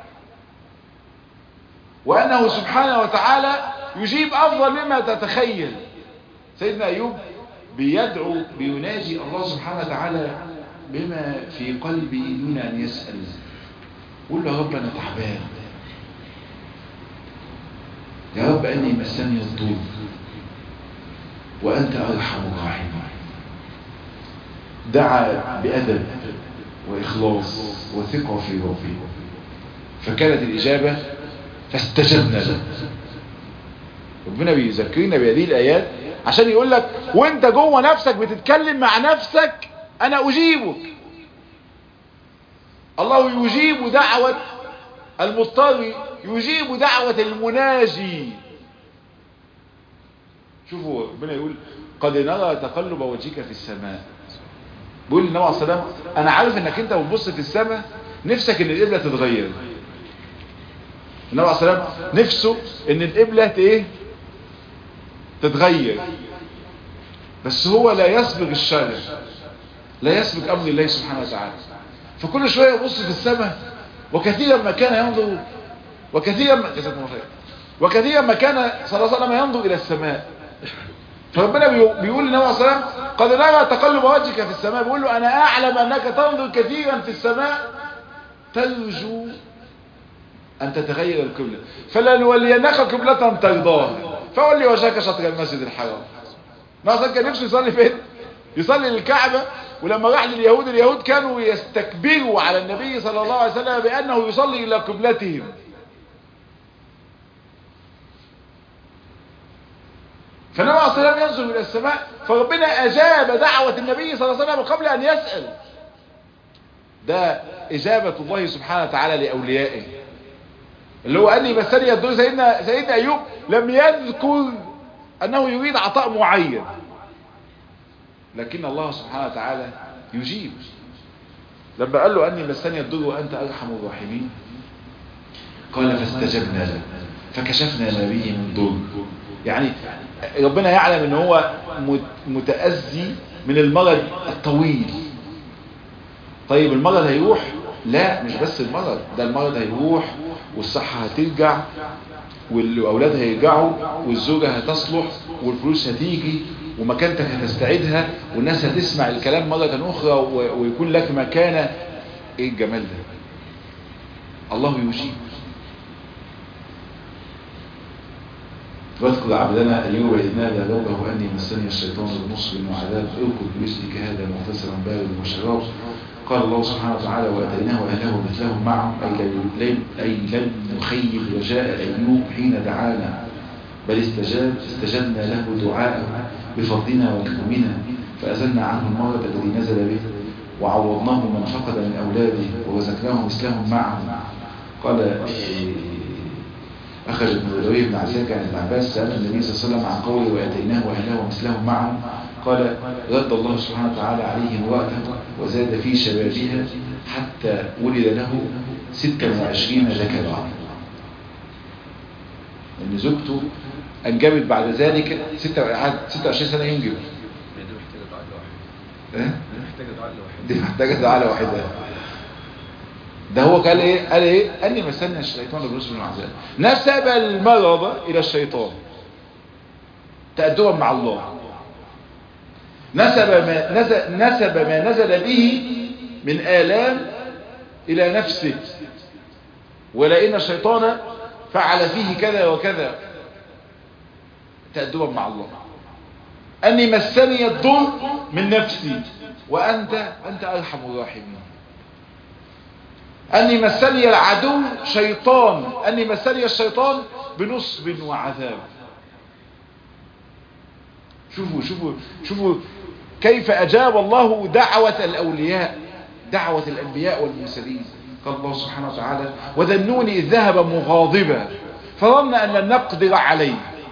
وأنه سبحانه وتعالى يجيب أفضل مما تتخيل سيدنا أيوب بيدعو بيناجي الله سبحانه وتعالى بما في قلبه دون أن يسأل قول له يا رب أنا تعبان يا رب أني مسني الضر وأنت أرحم الراحمين دعا بأدب وإخلاص وثقة في ربه فكانت الإجابة فاستجبنا له ربنا بيذكرنا بهذه الآيات عشان يقول لك وانت جوه نفسك بتتكلم مع نفسك أنا أجيبك الله يجيب دعوة المضطر يجيب دعوة المناجي شوفوا ربنا يقول قد نرى تقلب وجهك في السماء بيقول للنبي عليه الصلاه والسلام انا عارف انك انت بتبص في السماء نفسك ان القبله تتغير النبي عليه الصلاه والسلام نفسه ان القبله ايه تتغير بس هو لا يسبق الشارع لا يسبق امر الله سبحانه وتعالى فكل شوية يبص في السماء وكثيرا ما كان ينظر وكثيرا ما جزاكم الله خير وكثيرا ما كان صلى الله عليه وسلم ينظر إلى السماء فربنا بيقول للنبي عليه الصلاة والسلام قد نرى تقلب وجهك في السماء بيقول له أنا أعلم أنك تنظر كثيرا في السماء ترجو أن تتغير القبلة فلنولينك قبلة ترضاها فولي وجهك شطر المسجد الحرام ناصر كان نفسه يصلي فين يصلي للكعبة ولما راح لليهود اليهود كانوا يستكبروا على النبي صلى الله عليه وسلم بأنه يصلي إلى قبلتهم فالنبي عليه الصلاة والسلام ينظر إلى السماء فربنا أجاب دعوة النبي صلى الله عليه وسلم قبل أن يسأل ده إجابة الله سبحانه وتعالى لأوليائه اللي هو قال لي بس ثانية الدور سيدنا, سيدنا أيوب لم يذكر أنه يريد عطاء معين لكن الله سبحانه وتعالى يجيب لما قال له أني مسني الضر وأنت أرحم الراحمين قال فاستجبنا له فكشفنا ما به من ضر يعني ربنا يعلم ان هو متأذي من المرض الطويل طيب المرض هيروح لا مش بس المرض ده المرض هيروح والصحة هترجع والأولاد هيرجعوا والزوجة هتصلح والفلوس هتيجي ومكانتك هتستعيدها والناس هتسمع الكلام مرة أخرى ويكون لك مكانة ايه الجمال ده الله يجيب واذكر عبدنا أيوب إذ نادى ربه أني مسني الشيطان بنصب وعذاب اركض برسلك هذا مغتسلا بارد وشراب قال الله سبحانه وتعالى وأتيناه أهله مثلهم معهم أي, أي لم نخيب رجاء أيوب حين دعانا بل استجاب استجبنا له دعاءه بفضلنا وكرمنا فأزلنا عنه المرض الذي نزل به وعوضناه من فقد من أولاده ورزقناه مثلهم معهم قال أخرج ابن الروي بن عساك عن ابن عباس سأل النبي صلى الله عليه وسلم عن قوله وأتيناه أهله ومثلهم معهم قال رد الله سبحانه وتعالى عليه امرأته وزاد في شبابها حتى ولد له 26 ذكرا ان زوجته انجبت بعد ذلك 26 سنة ينجب دي محتاجة دعاء لوحدها ده هو قال ايه قال ايه اني مسني الشيطان بالرسل من العذاب نسب المرض الى الشيطان تأدبا مع الله نسب ما نزل, نسب ما نزل به من آلام إلى نفسه ولئن الشيطان فعل فيه كذا وكذا تأدبا مع الله أني مسني الضر من نفسي وأنت أنت أرحم الراحمين أني مسني العدو شيطان أني مسني الشيطان بنصب وعذاب شوفوا شوفوا شوفوا كيف أجاب الله دعوة الأولياء دعوة الأنبياء والمرسلين قال الله سبحانه وتعالى وذنوني إذ ذهب مغاضبا فظن أن لن نقدر عليه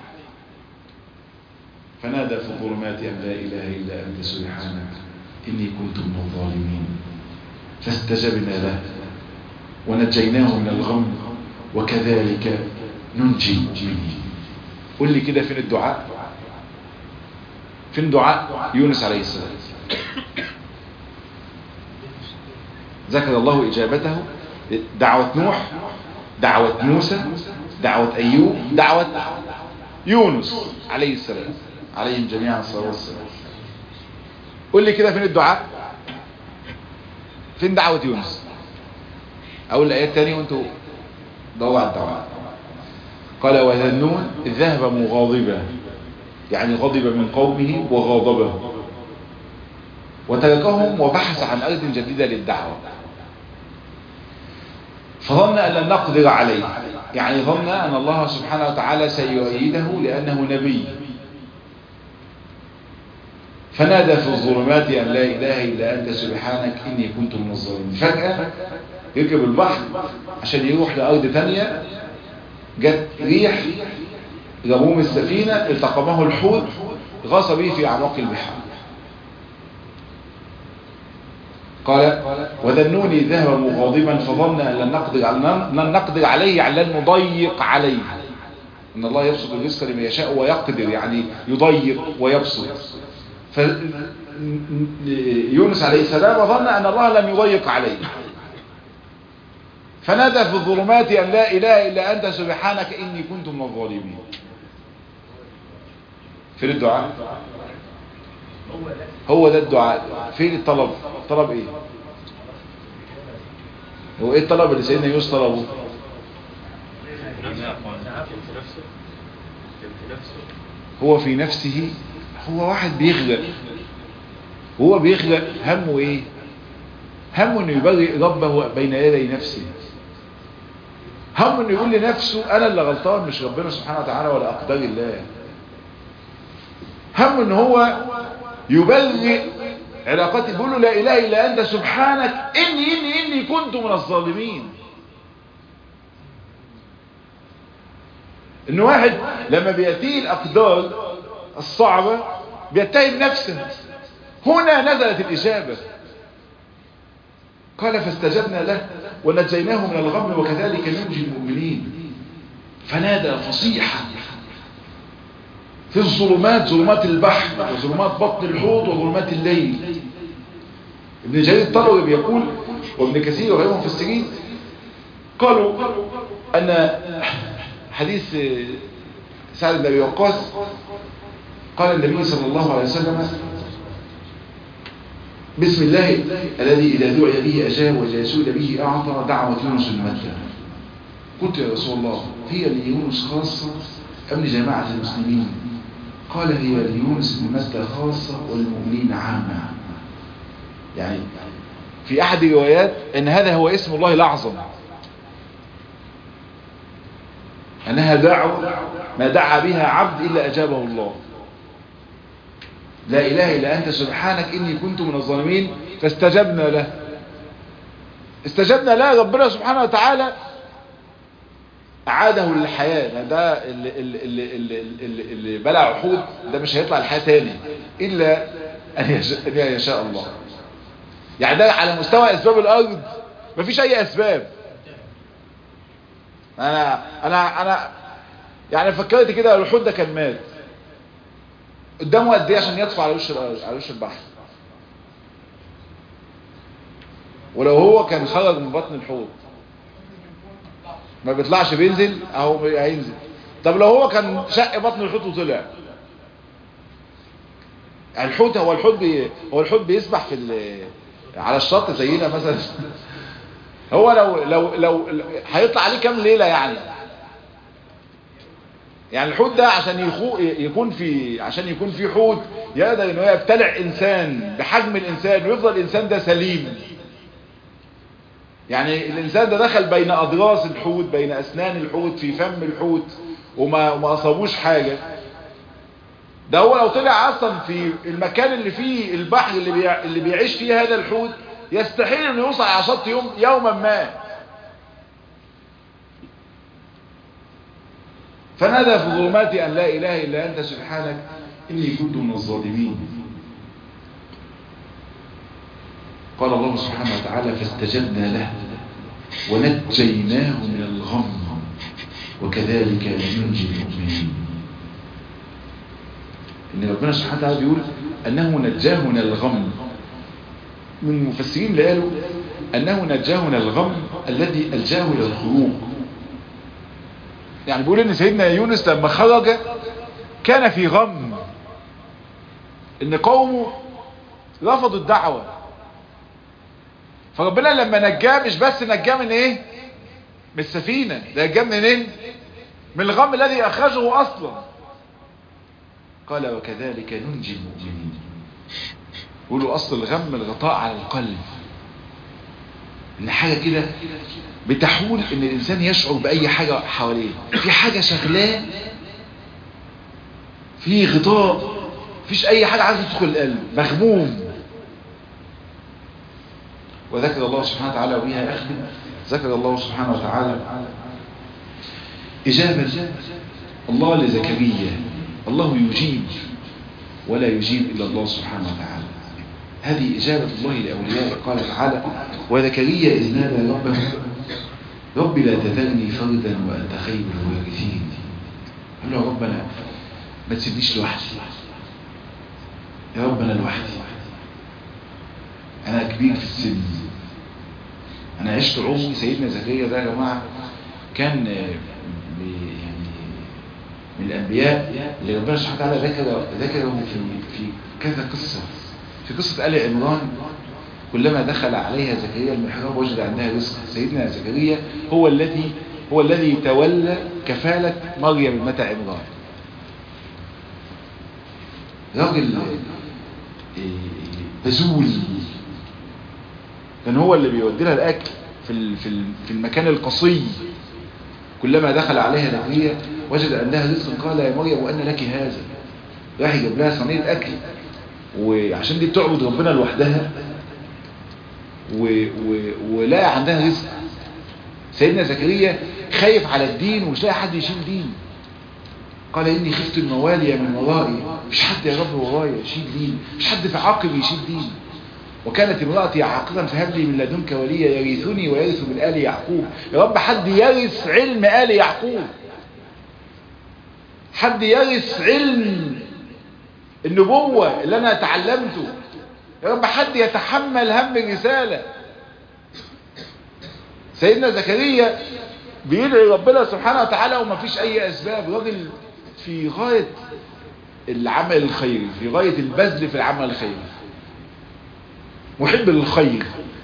فنادى في الظلمات أن لا إله إلا أنت سبحانك إني كنت من الظالمين فاستجبنا له ونجيناه من الغم وكذلك ننجي المؤمنين قل لي كده فين الدعاء فين دعاء يونس عليه السلام ذكر الله إجابته دعوة نوح دعوة موسى دعوة أيوب دعوة يونس عليه السلام عليهم جميعا الصلاة والسلام قل لي كده فين الدعاء فين دعوة يونس أقول الآيات تاني وانتوا دوروا على الدعاء قال وذنون إذ ذهب مغاضبا يعني غضب من قومه وغاضبه وتركهم وبحث عن أرض جديدة للدعوة فظن أن لن نقدر عليه يعني ظن أن الله سبحانه وتعالى سيؤيده لأنه نبي فنادى في الظلمات أن لا إله إلا أنت سبحانك إني كنت من الظالمين فجأة يركب البحر عشان يروح لأرض تانية جت ريح رموم السفينة التقمه الحوت غاص به في أعماق البحر قال وذنوني ذهب مغاضبا فظن أن لن نقدر, لن نقدر عليه يعني لن نضيق عليه إن الله يبسط الرزق لمن يشاء ويقدر يعني يضيق ويبسط يونس عليه السلام وظن أن الله لم يضيق عليه فنادى في الظلمات أن لا إله إلا أنت سبحانك إني كنت من الظالمين فين الدعاء هو ده الدعاء فين الطلب طلب ايه هو ايه الطلب اللي سيدنا يونس طلبه هو في نفسه هو واحد بيغرق هو بيغرق همه ايه همه انه يبرئ ربه بين يدي نفسه همه انه يقول لنفسه انا اللي غلطان مش ربنا سبحانه وتعالى ولا اقدار الله همه ان هو يبرئ علاقاتي بيقول له لا اله الا انت سبحانك اني اني اني كنت من الظالمين ان واحد لما بيأتيه الاقدار الصعبة بيتهم نفسه هنا نزلت الاجابة قال فاستجبنا له ونجيناه من الغم وكذلك ننجي المؤمنين فنادى فصيحا في الظلمات ظلمات البحر وظلمات بطن الحوض وظلمات الليل ابن جرير الطلبي بيقول وابن كثير وغيرهم في السجين قالوا أن حديث سعد بن أبي وقاص قال النبي صلى الله عليه وسلم بسم الله الذي إذا دعي به أجاب وإذا سئل به أعطى دعوة يونس المتى قلت يا رسول الله هي ليونس خاصة أم لجماعة المسلمين قال هي ليونس بن متى خاصة والمؤمنين عامة يعني في أحد الروايات أن هذا هو اسم الله الأعظم أنها دعوة ما دعا بها عبد إلا أجابه الله لا إله إلا أنت سبحانك إني كنت من الظالمين فاستجبنا له استجبنا له ربنا سبحانه وتعالى أعاده للحياة ده اللي, اللي, اللي, اللي, اللي بلع حوت ده مش هيطلع الحياة تاني إلا أن يشاء, أن يشاء الله يعني ده على مستوى أسباب الأرض مفيش أي أسباب أنا أنا أنا يعني فكرت كده الحوت ده كان مات قدامه قد ايه عشان يطفو على وش على وش البحر ولو هو كان خرج من بطن الحوض ما بيطلعش بينزل اهو هينزل طب لو هو كان شق بطن الحوت وطلع الحوت هو الحوت بي هو الحوت بيسبح في على الشط زينا مثلا هو لو لو لو هيطلع عليه كام ليله يعني يعني الحوت ده عشان يخو يكون في عشان يكون في حوت يقدر ان هو يبتلع انسان بحجم الانسان ويفضل الانسان ده سليم يعني الانسان ده دخل بين اضراس الحوت بين اسنان الحوت في فم الحوت وما ما اصابوش حاجه ده هو لو طلع اصلا في المكان اللي فيه البحر اللي بيع اللي بيعيش فيه هذا الحوت يستحيل انه يوصل على شط يوم يوما ما فنادى في الظلمات أن لا إله إلا أنت سبحانك إني كنت من الظالمين قال الله سبحانه وتعالى فاستجبنا له ونجيناه من الغم وكذلك ننجي المؤمنين إن ربنا سبحانه وتعالى بيقول أنه نجاه من الغم من المفسرين اللي قالوا أنه نجاه من الغم الذي ألجاه إلى الخروج يعني بيقول ان سيدنا يونس لما خرج كان في غم ان قومه رفضوا الدعوة فربنا لما نجاه مش بس نجاه من ايه من السفينة ده نجاه منين من الغم الذي اخرجه اصلا قال وكذلك ننجي المؤمنين يقولوا اصل الغم الغطاء على القلب ان حاجة كده بتحول ان الانسان يشعر باي حاجة حواليه في حاجة شغلاه في غطاء فيش اي حاجة عايزة تدخل القلب مغموم وذكر الله سبحانه وتعالى بها اخدم ذكر الله سبحانه وتعالى اجابة الله لزكريا الله يجيب ولا يجيب الا الله سبحانه وتعالى هذه إجابة الله لأولياء قال تعالى وذكريا إذ نادى ربه رب لا تذرني فردا وأنت خير الوارثين قال له ربنا ما تسيبنيش لوحدي يا ربنا لوحدي انا كبير في السن انا عشت عمري سيدنا زكريا ده يا جماعه كان يعني من الانبياء اللي ربنا سبحانه وتعالى ذكر ذكره في في كذا قصه في قصه ال عمران كلما دخل عليها زكريا المحراب وجد عندها رزق سيدنا زكريا هو الذي هو الذي تولى كفالة مريم ابنة عمران راجل بزول كان هو اللي بيودي لها الاكل في في في المكان القصي كلما دخل عليها زكريا وجد عندها رزق قال يا مريم وان لك هذا راح يجيب لها صينيه اكل وعشان دي بتعبد ربنا لوحدها و... و... ولا عندها رزق سيدنا زكريا خايف على الدين ومش لاقي حد يشيل دين قال اني خفت الموالي من ورائي مش حد يا رب ورايا يشيل دين مش حد في عقب يشيل دين وكانت امرأتي عاقرا فهب لي من لدنك وليا يرثني ويرث من آل يعقوب يا رب حد يرث علم آل يعقوب حد يرث علم النبوة اللي انا تعلمته يا رب حد يتحمل هم الرسالة سيدنا زكريا بيدعي ربنا سبحانه وتعالى وما فيش اي اسباب راجل في غاية العمل الخيري في غاية البذل في العمل الخيري محب للخير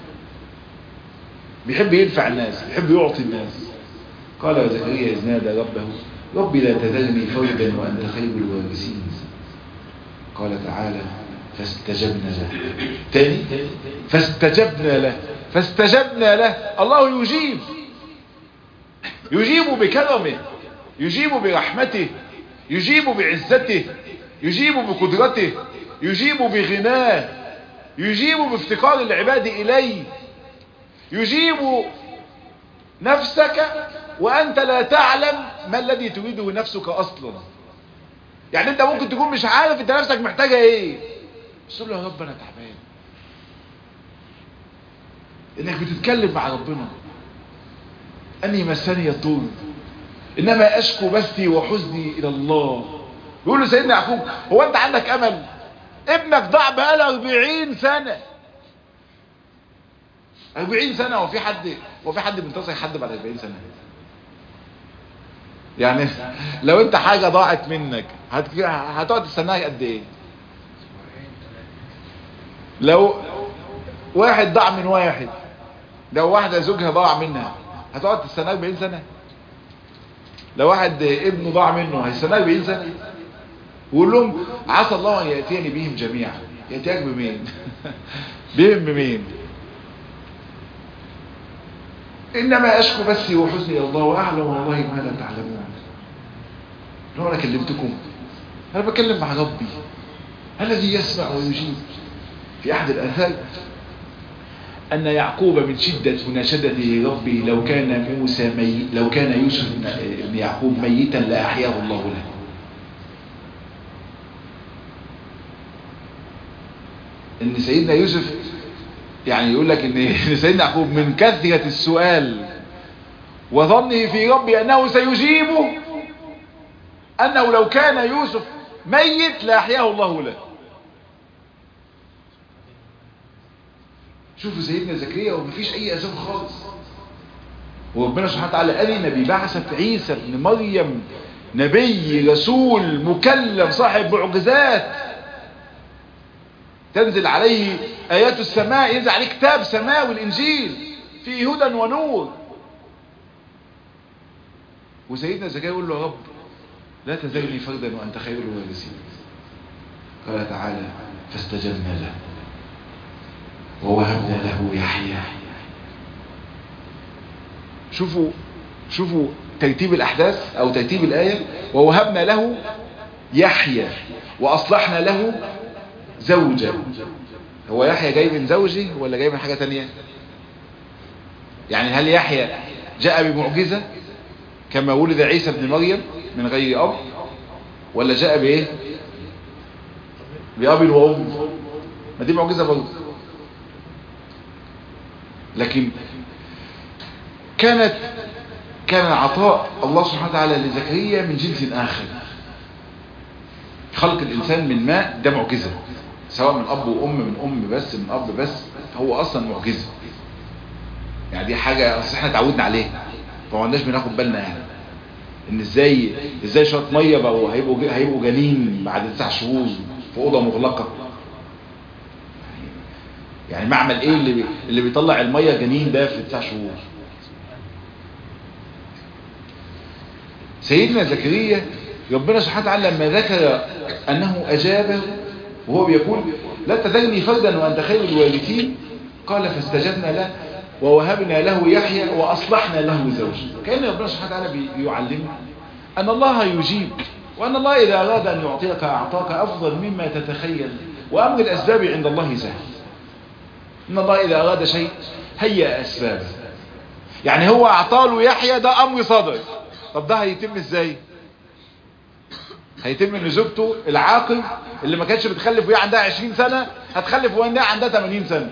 بيحب ينفع الناس بيحب يعطي الناس قال يا زكريا إذ نادى ربه ربي لا تذرني فردا وأنت خير الوارثين قال تعالى فاستجبنا له تاني فاستجبنا له فاستجبنا له الله يجيب يجيب بكرمه يجيب برحمته يجيب بعزته يجيب بقدرته يجيب بغناه يجيب بافتقار العباد إليه يجيب نفسك وأنت لا تعلم ما الذي تريده نفسك أصلا يعني أنت ممكن تكون مش عارف أنت نفسك محتاجة إيه بس تقول له يا رب أنا تعبان إنك بتتكلم مع ربنا أني مسني الضر إنما أشكو بثي وحزني إلى الله يقول له سيدنا يعقوب هو أنت عندك أمل ابنك ضاع بقاله 40 سنة 40 سنة وفي حد وفي حد بينتصر حد بعد 40 سنة يعني لو انت حاجة ضاعت منك هت... هتقعد تستناها قد ايه لو واحد ضاع من واحد لو واحدة زوجها ضاع منها هتقعد تستناها 40 سنة لو واحد ابنه ضاع منه هيستناها 40 سنة وقول لهم عسى الله ان ياتيني بهم جميعا ياتيك بمين بهم بمين انما اشكو بثي وحزني الى الله واعلم والله ما لا تعلمون لو انا كلمتكم انا بكلم مع ربي الذي يسمع ويجيب في احد الاثار ان يعقوب من شدة مناشدته ربي لو كان موسى مي لو كان يوسف بن يعقوب ميتا لاحياه الله له ان سيدنا يوسف يعني يقول لك ان سيدنا يعقوب من كثرة السؤال وظنه في ربي انه سيجيبه انه لو كان يوسف ميت لاحياه الله له شوفوا سيدنا زكريا ومفيش اي اسباب خالص وربنا سبحانه وتعالى أذن ببعثة عيسى ابن مريم نبي رسول مكلم صاحب معجزات تنزل عليه آيات السماء ينزل عليه كتاب سماوي الإنجيل فيه هدى ونور وسيدنا زكريا يقول له يا رب لا تذرني فردا وأنت خير الوارثين قال تعالى فاستجبنا له ووهبنا له يحيى شوفوا شوفوا ترتيب الأحداث أو ترتيب الآية ووهبنا له يحيى وأصلحنا له زوجة هو يحيى جاي من زوجي ولا جاي من حاجة تانية يعني هل يحيى جاء بمعجزة كما ولد عيسى بن مريم من غير أب ولا جاء بإيه بأب وأم ما دي معجزة برضه لكن كانت كان عطاء الله سبحانه وتعالى لزكريا من جنس آخر خلق الإنسان من ماء ده معجزة سواء من أب وأم من أم بس من أب بس هو اصلا معجزه يعني دي حاجه اصل احنا اتعودنا عليها فما عندناش بناخد بالنا يعني ان ازاي ازاي شويه ميه بقوا هيبقوا هيبقوا جنين بعد تسع شهور في اوضه مغلقه يعني معمل ايه اللي بي... اللي بيطلع الميه جنين ده في تسع شهور سيدنا زكريا ربنا سبحانه وتعالى لما ذكر انه اجابه وهو بيقول لا تذرني فردا وانت خير الوارثين قال فاستجبنا له ووهبنا له يحيى واصلحنا له زوجه كان ربنا سبحانه وتعالى بيعلمنا ان الله يجيب وان الله اذا اراد ان يعطيك اعطاك افضل مما تتخيل وامر الاسباب عند الله سهل ان الله اذا اراد شيء هيأ اسبابه يعني هو اعطاله يحيى ده امر صدر طب ده هيتم ازاي هيتم ان زوجته العاقل اللي ما كانتش بتخلف وهي عندها 20 سنة هتخلف وهي عندها 80 سنة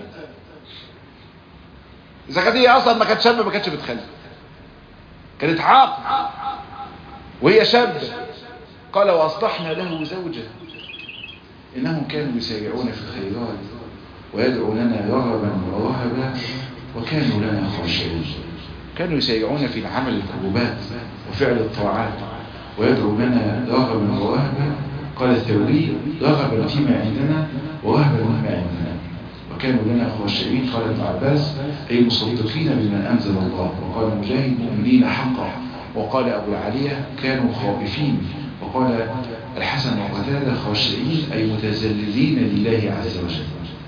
اذا كانت هي اصلا ما كانت شابة ما كانتش بتخلف كانت عاقل وهي شابة قال واصلحنا له زوجه انهم كانوا يسارعون في الخيرات ويدعوننا رغبا ورهبا وكانوا لنا خاشعين كانوا يسارعون في العمل القربات وفعل الطاعات ويدعوننا رغبا ورهبا قال الثوري رغبا فيما عندنا ورهبا مما عندنا وكانوا لنا خاشعين قال ابن عباس أي مصدقين بما أنزل الله وقال مجاهد مؤمنين حقا وقال أبو العالية كانوا خائفين وقال الحسن وقتادة خاشعين أي متذللين لله عز وجل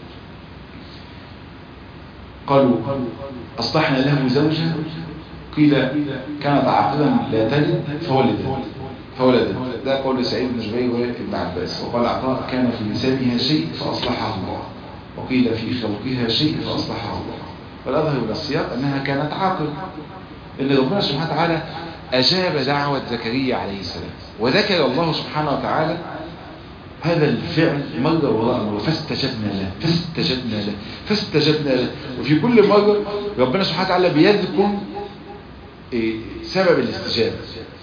قالوا أصلحنا له زوجة قيل كانت عاقلا لا تلد فولدت فولدت ده قول سعيد بن جبير وابن عباس وقال عطاء كان في نسابها شيء فأصلحها الله وقيل في خلقها شيء فأصلحها الله والأظهر من السياق أنها كانت عاقل إن ربنا سبحانه وتعالى أجاب دعوة زكريا عليه السلام وذكر الله سبحانه وتعالى هذا الفعل مرة وراء مرة فاستجبنا له فاستجبنا له فاستجبنا له وفي كل مرة ربنا سبحانه وتعالى بيذكر إيه سبب الاستجابة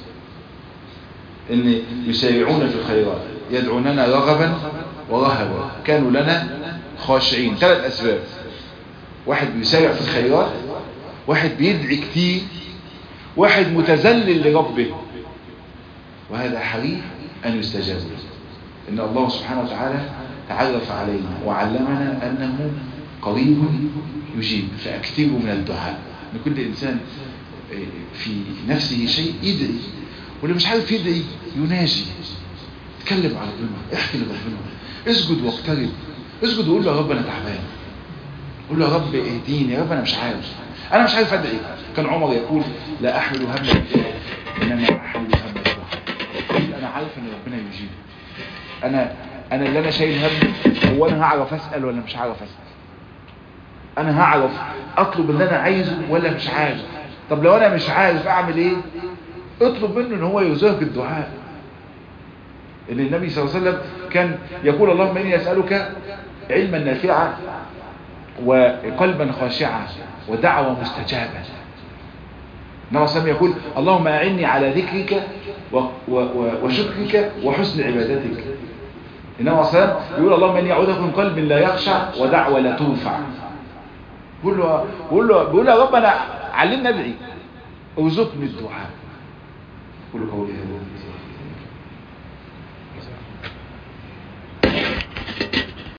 ان يسارعون في الخيرات يدعوننا رغبا ورهبا كانوا لنا خاشعين ثلاث اسباب واحد بيسارع في الخيرات واحد بيدعي كتير واحد متذلل لربه وهذا حري ان يستجاب له ان الله سبحانه وتعالى تعرف علينا وعلمنا انه قريب يجيب فاكثروا من الدعاء لكل انسان في نفسه شيء يدعي واللي مش عارف يدعي يناجي اتكلم على ربنا احكي لربنا اسجد واقترب اسجد وقول له يا رب انا تعبان قول له يا رب اهديني يا رب انا مش عارف انا مش عارف ادعي كان عمر يقول لا احمل هم الدعاء انما احمل هم الدعاء انا عارف ان ربنا يجيب انا انا اللي انا شايل هم هو انا هعرف اسال ولا مش هعرف اسال انا هعرف اطلب اللي انا عايزه ولا مش عارف طب لو انا مش عارف اعمل ايه اطلب منه ان هو يرزقك الدعاء ان النبي صلى الله عليه وسلم كان يقول اللهم اني اسالك علما نافعا وقلبا خاشعا ودعوة مستجابة النبي صلى الله عليه وسلم يقول اللهم اعني على ذكرك و و و وشكرك وحسن عبادتك النبي صلى الله عليه وسلم يقول اللهم اني اعوذ من قلب لا يخشع ودعوة لا تنفع بيقول له بيقول له بيقول له يا رب انا علمنا ادعي ارزقني الدعاء قولوا قولي هذا